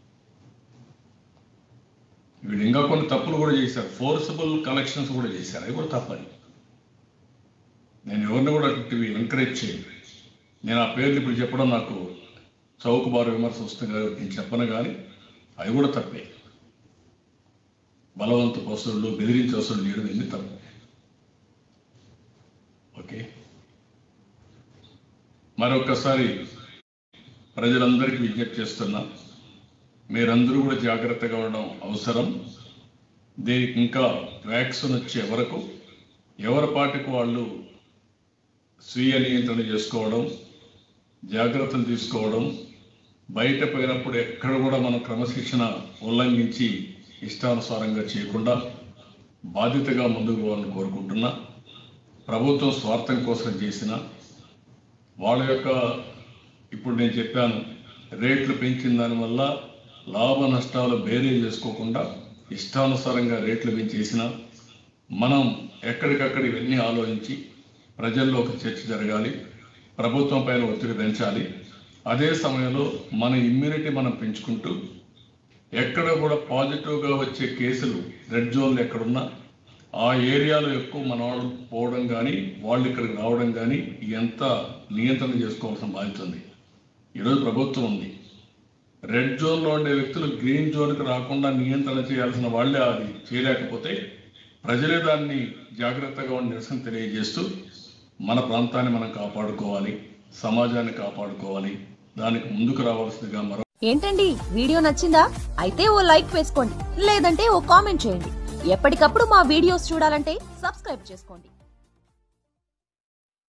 వీళ్ళు ఇంకా కొన్ని తప్పులు కూడా చేశారు ఫోర్సబుల్ కలెక్షన్స్ కూడా చేశారు అవి కూడా తప్పని నేను ఎవరిని కూడా అటువంటివి ఎంకరేజ్ చేయను నేను ఆ పేర్లు ఇప్పుడు చెప్పడం నాకు చౌకబారు విమర్శ వస్తుంది కాబట్టి నేను చెప్పను కానీ అవి కూడా తప్పే బలవంత వసూళ్ళు బెదిరించి వసూళ్ళు చేయడం ఎన్ని తప్పు ఓకే మరొకసారి ప్రజలందరికీ విజ్ఞప్తి చేస్తున్నా మీరందరూ కూడా జాగ్రత్తగా ఉండడం అవసరం దీనికి ఇంకా వ్యాక్సిన్ వచ్చే వరకు ఎవరి పాటికి వాళ్ళు స్వీయ నియంత్రణ చేసుకోవడం జాగ్రత్తలు తీసుకోవడం బయట పోయినప్పుడు ఎక్కడ కూడా మనం క్రమశిక్షణ ఉల్లంఘించి ఇష్టానుసారంగా చేయకుండా బాధ్యతగా ముందుకు పోవాలని కోరుకుంటున్నా ప్రభుత్వం స్వార్థం కోసం చేసిన వాళ్ళ యొక్క ఇప్పుడు నేను చెప్పాను రేట్లు పెంచిన దానివల్ల లాభ నష్టాలు బేరీ చేసుకోకుండా ఇష్టానుసారంగా రేట్లు పెంచేసిన మనం ఎక్కడికక్కడ ఇవన్నీ ఆలోచించి ప్రజల్లో ఒక చర్చ జరగాలి ప్రభుత్వం పైన ఒత్తిడి పెంచాలి అదే సమయంలో మన ఇమ్యూనిటీ మనం పెంచుకుంటూ ఎక్కడ కూడా పాజిటివ్గా వచ్చే కేసులు రెడ్ జోన్లు ఎక్కడున్నా ఆ ఏరియాలో ఎక్కువ మన వాళ్ళు పోవడం కానీ వాళ్ళు ఇక్కడికి రావడం కానీ ఎంత నియంత్రణ చేసుకోవాల్సిన బాధ్యత ఉంది ఈరోజు ప్రభుత్వం ఉంది రెడ్ జోన్లో ఉండే వ్యక్తులు గ్రీన్ జోన్కి రాకుండా నియంత్రణ చేయాల్సిన వాళ్ళే అది చేయలేకపోతే ప్రజలే దాన్ని జాగ్రత్తగా ఉండి నిరసన తెలియజేస్తూ మన ప్రాంతాన్ని మనం కాపాడుకోవాలి సమాజాన్ని కాపాడుకోవాలి దానికి ముందుకు రావాల్సిందిగా మరో ఏంటండి వీడియో నచ్చిందా అయితే ఓ లైక్ వేసుకోండి లేదంటే ఓ కామెంట్ చేయండి ఎప్పటికప్పుడు మా వీడియోస్ చూడాలంటే సబ్స్క్రైబ్ చేసుకోండి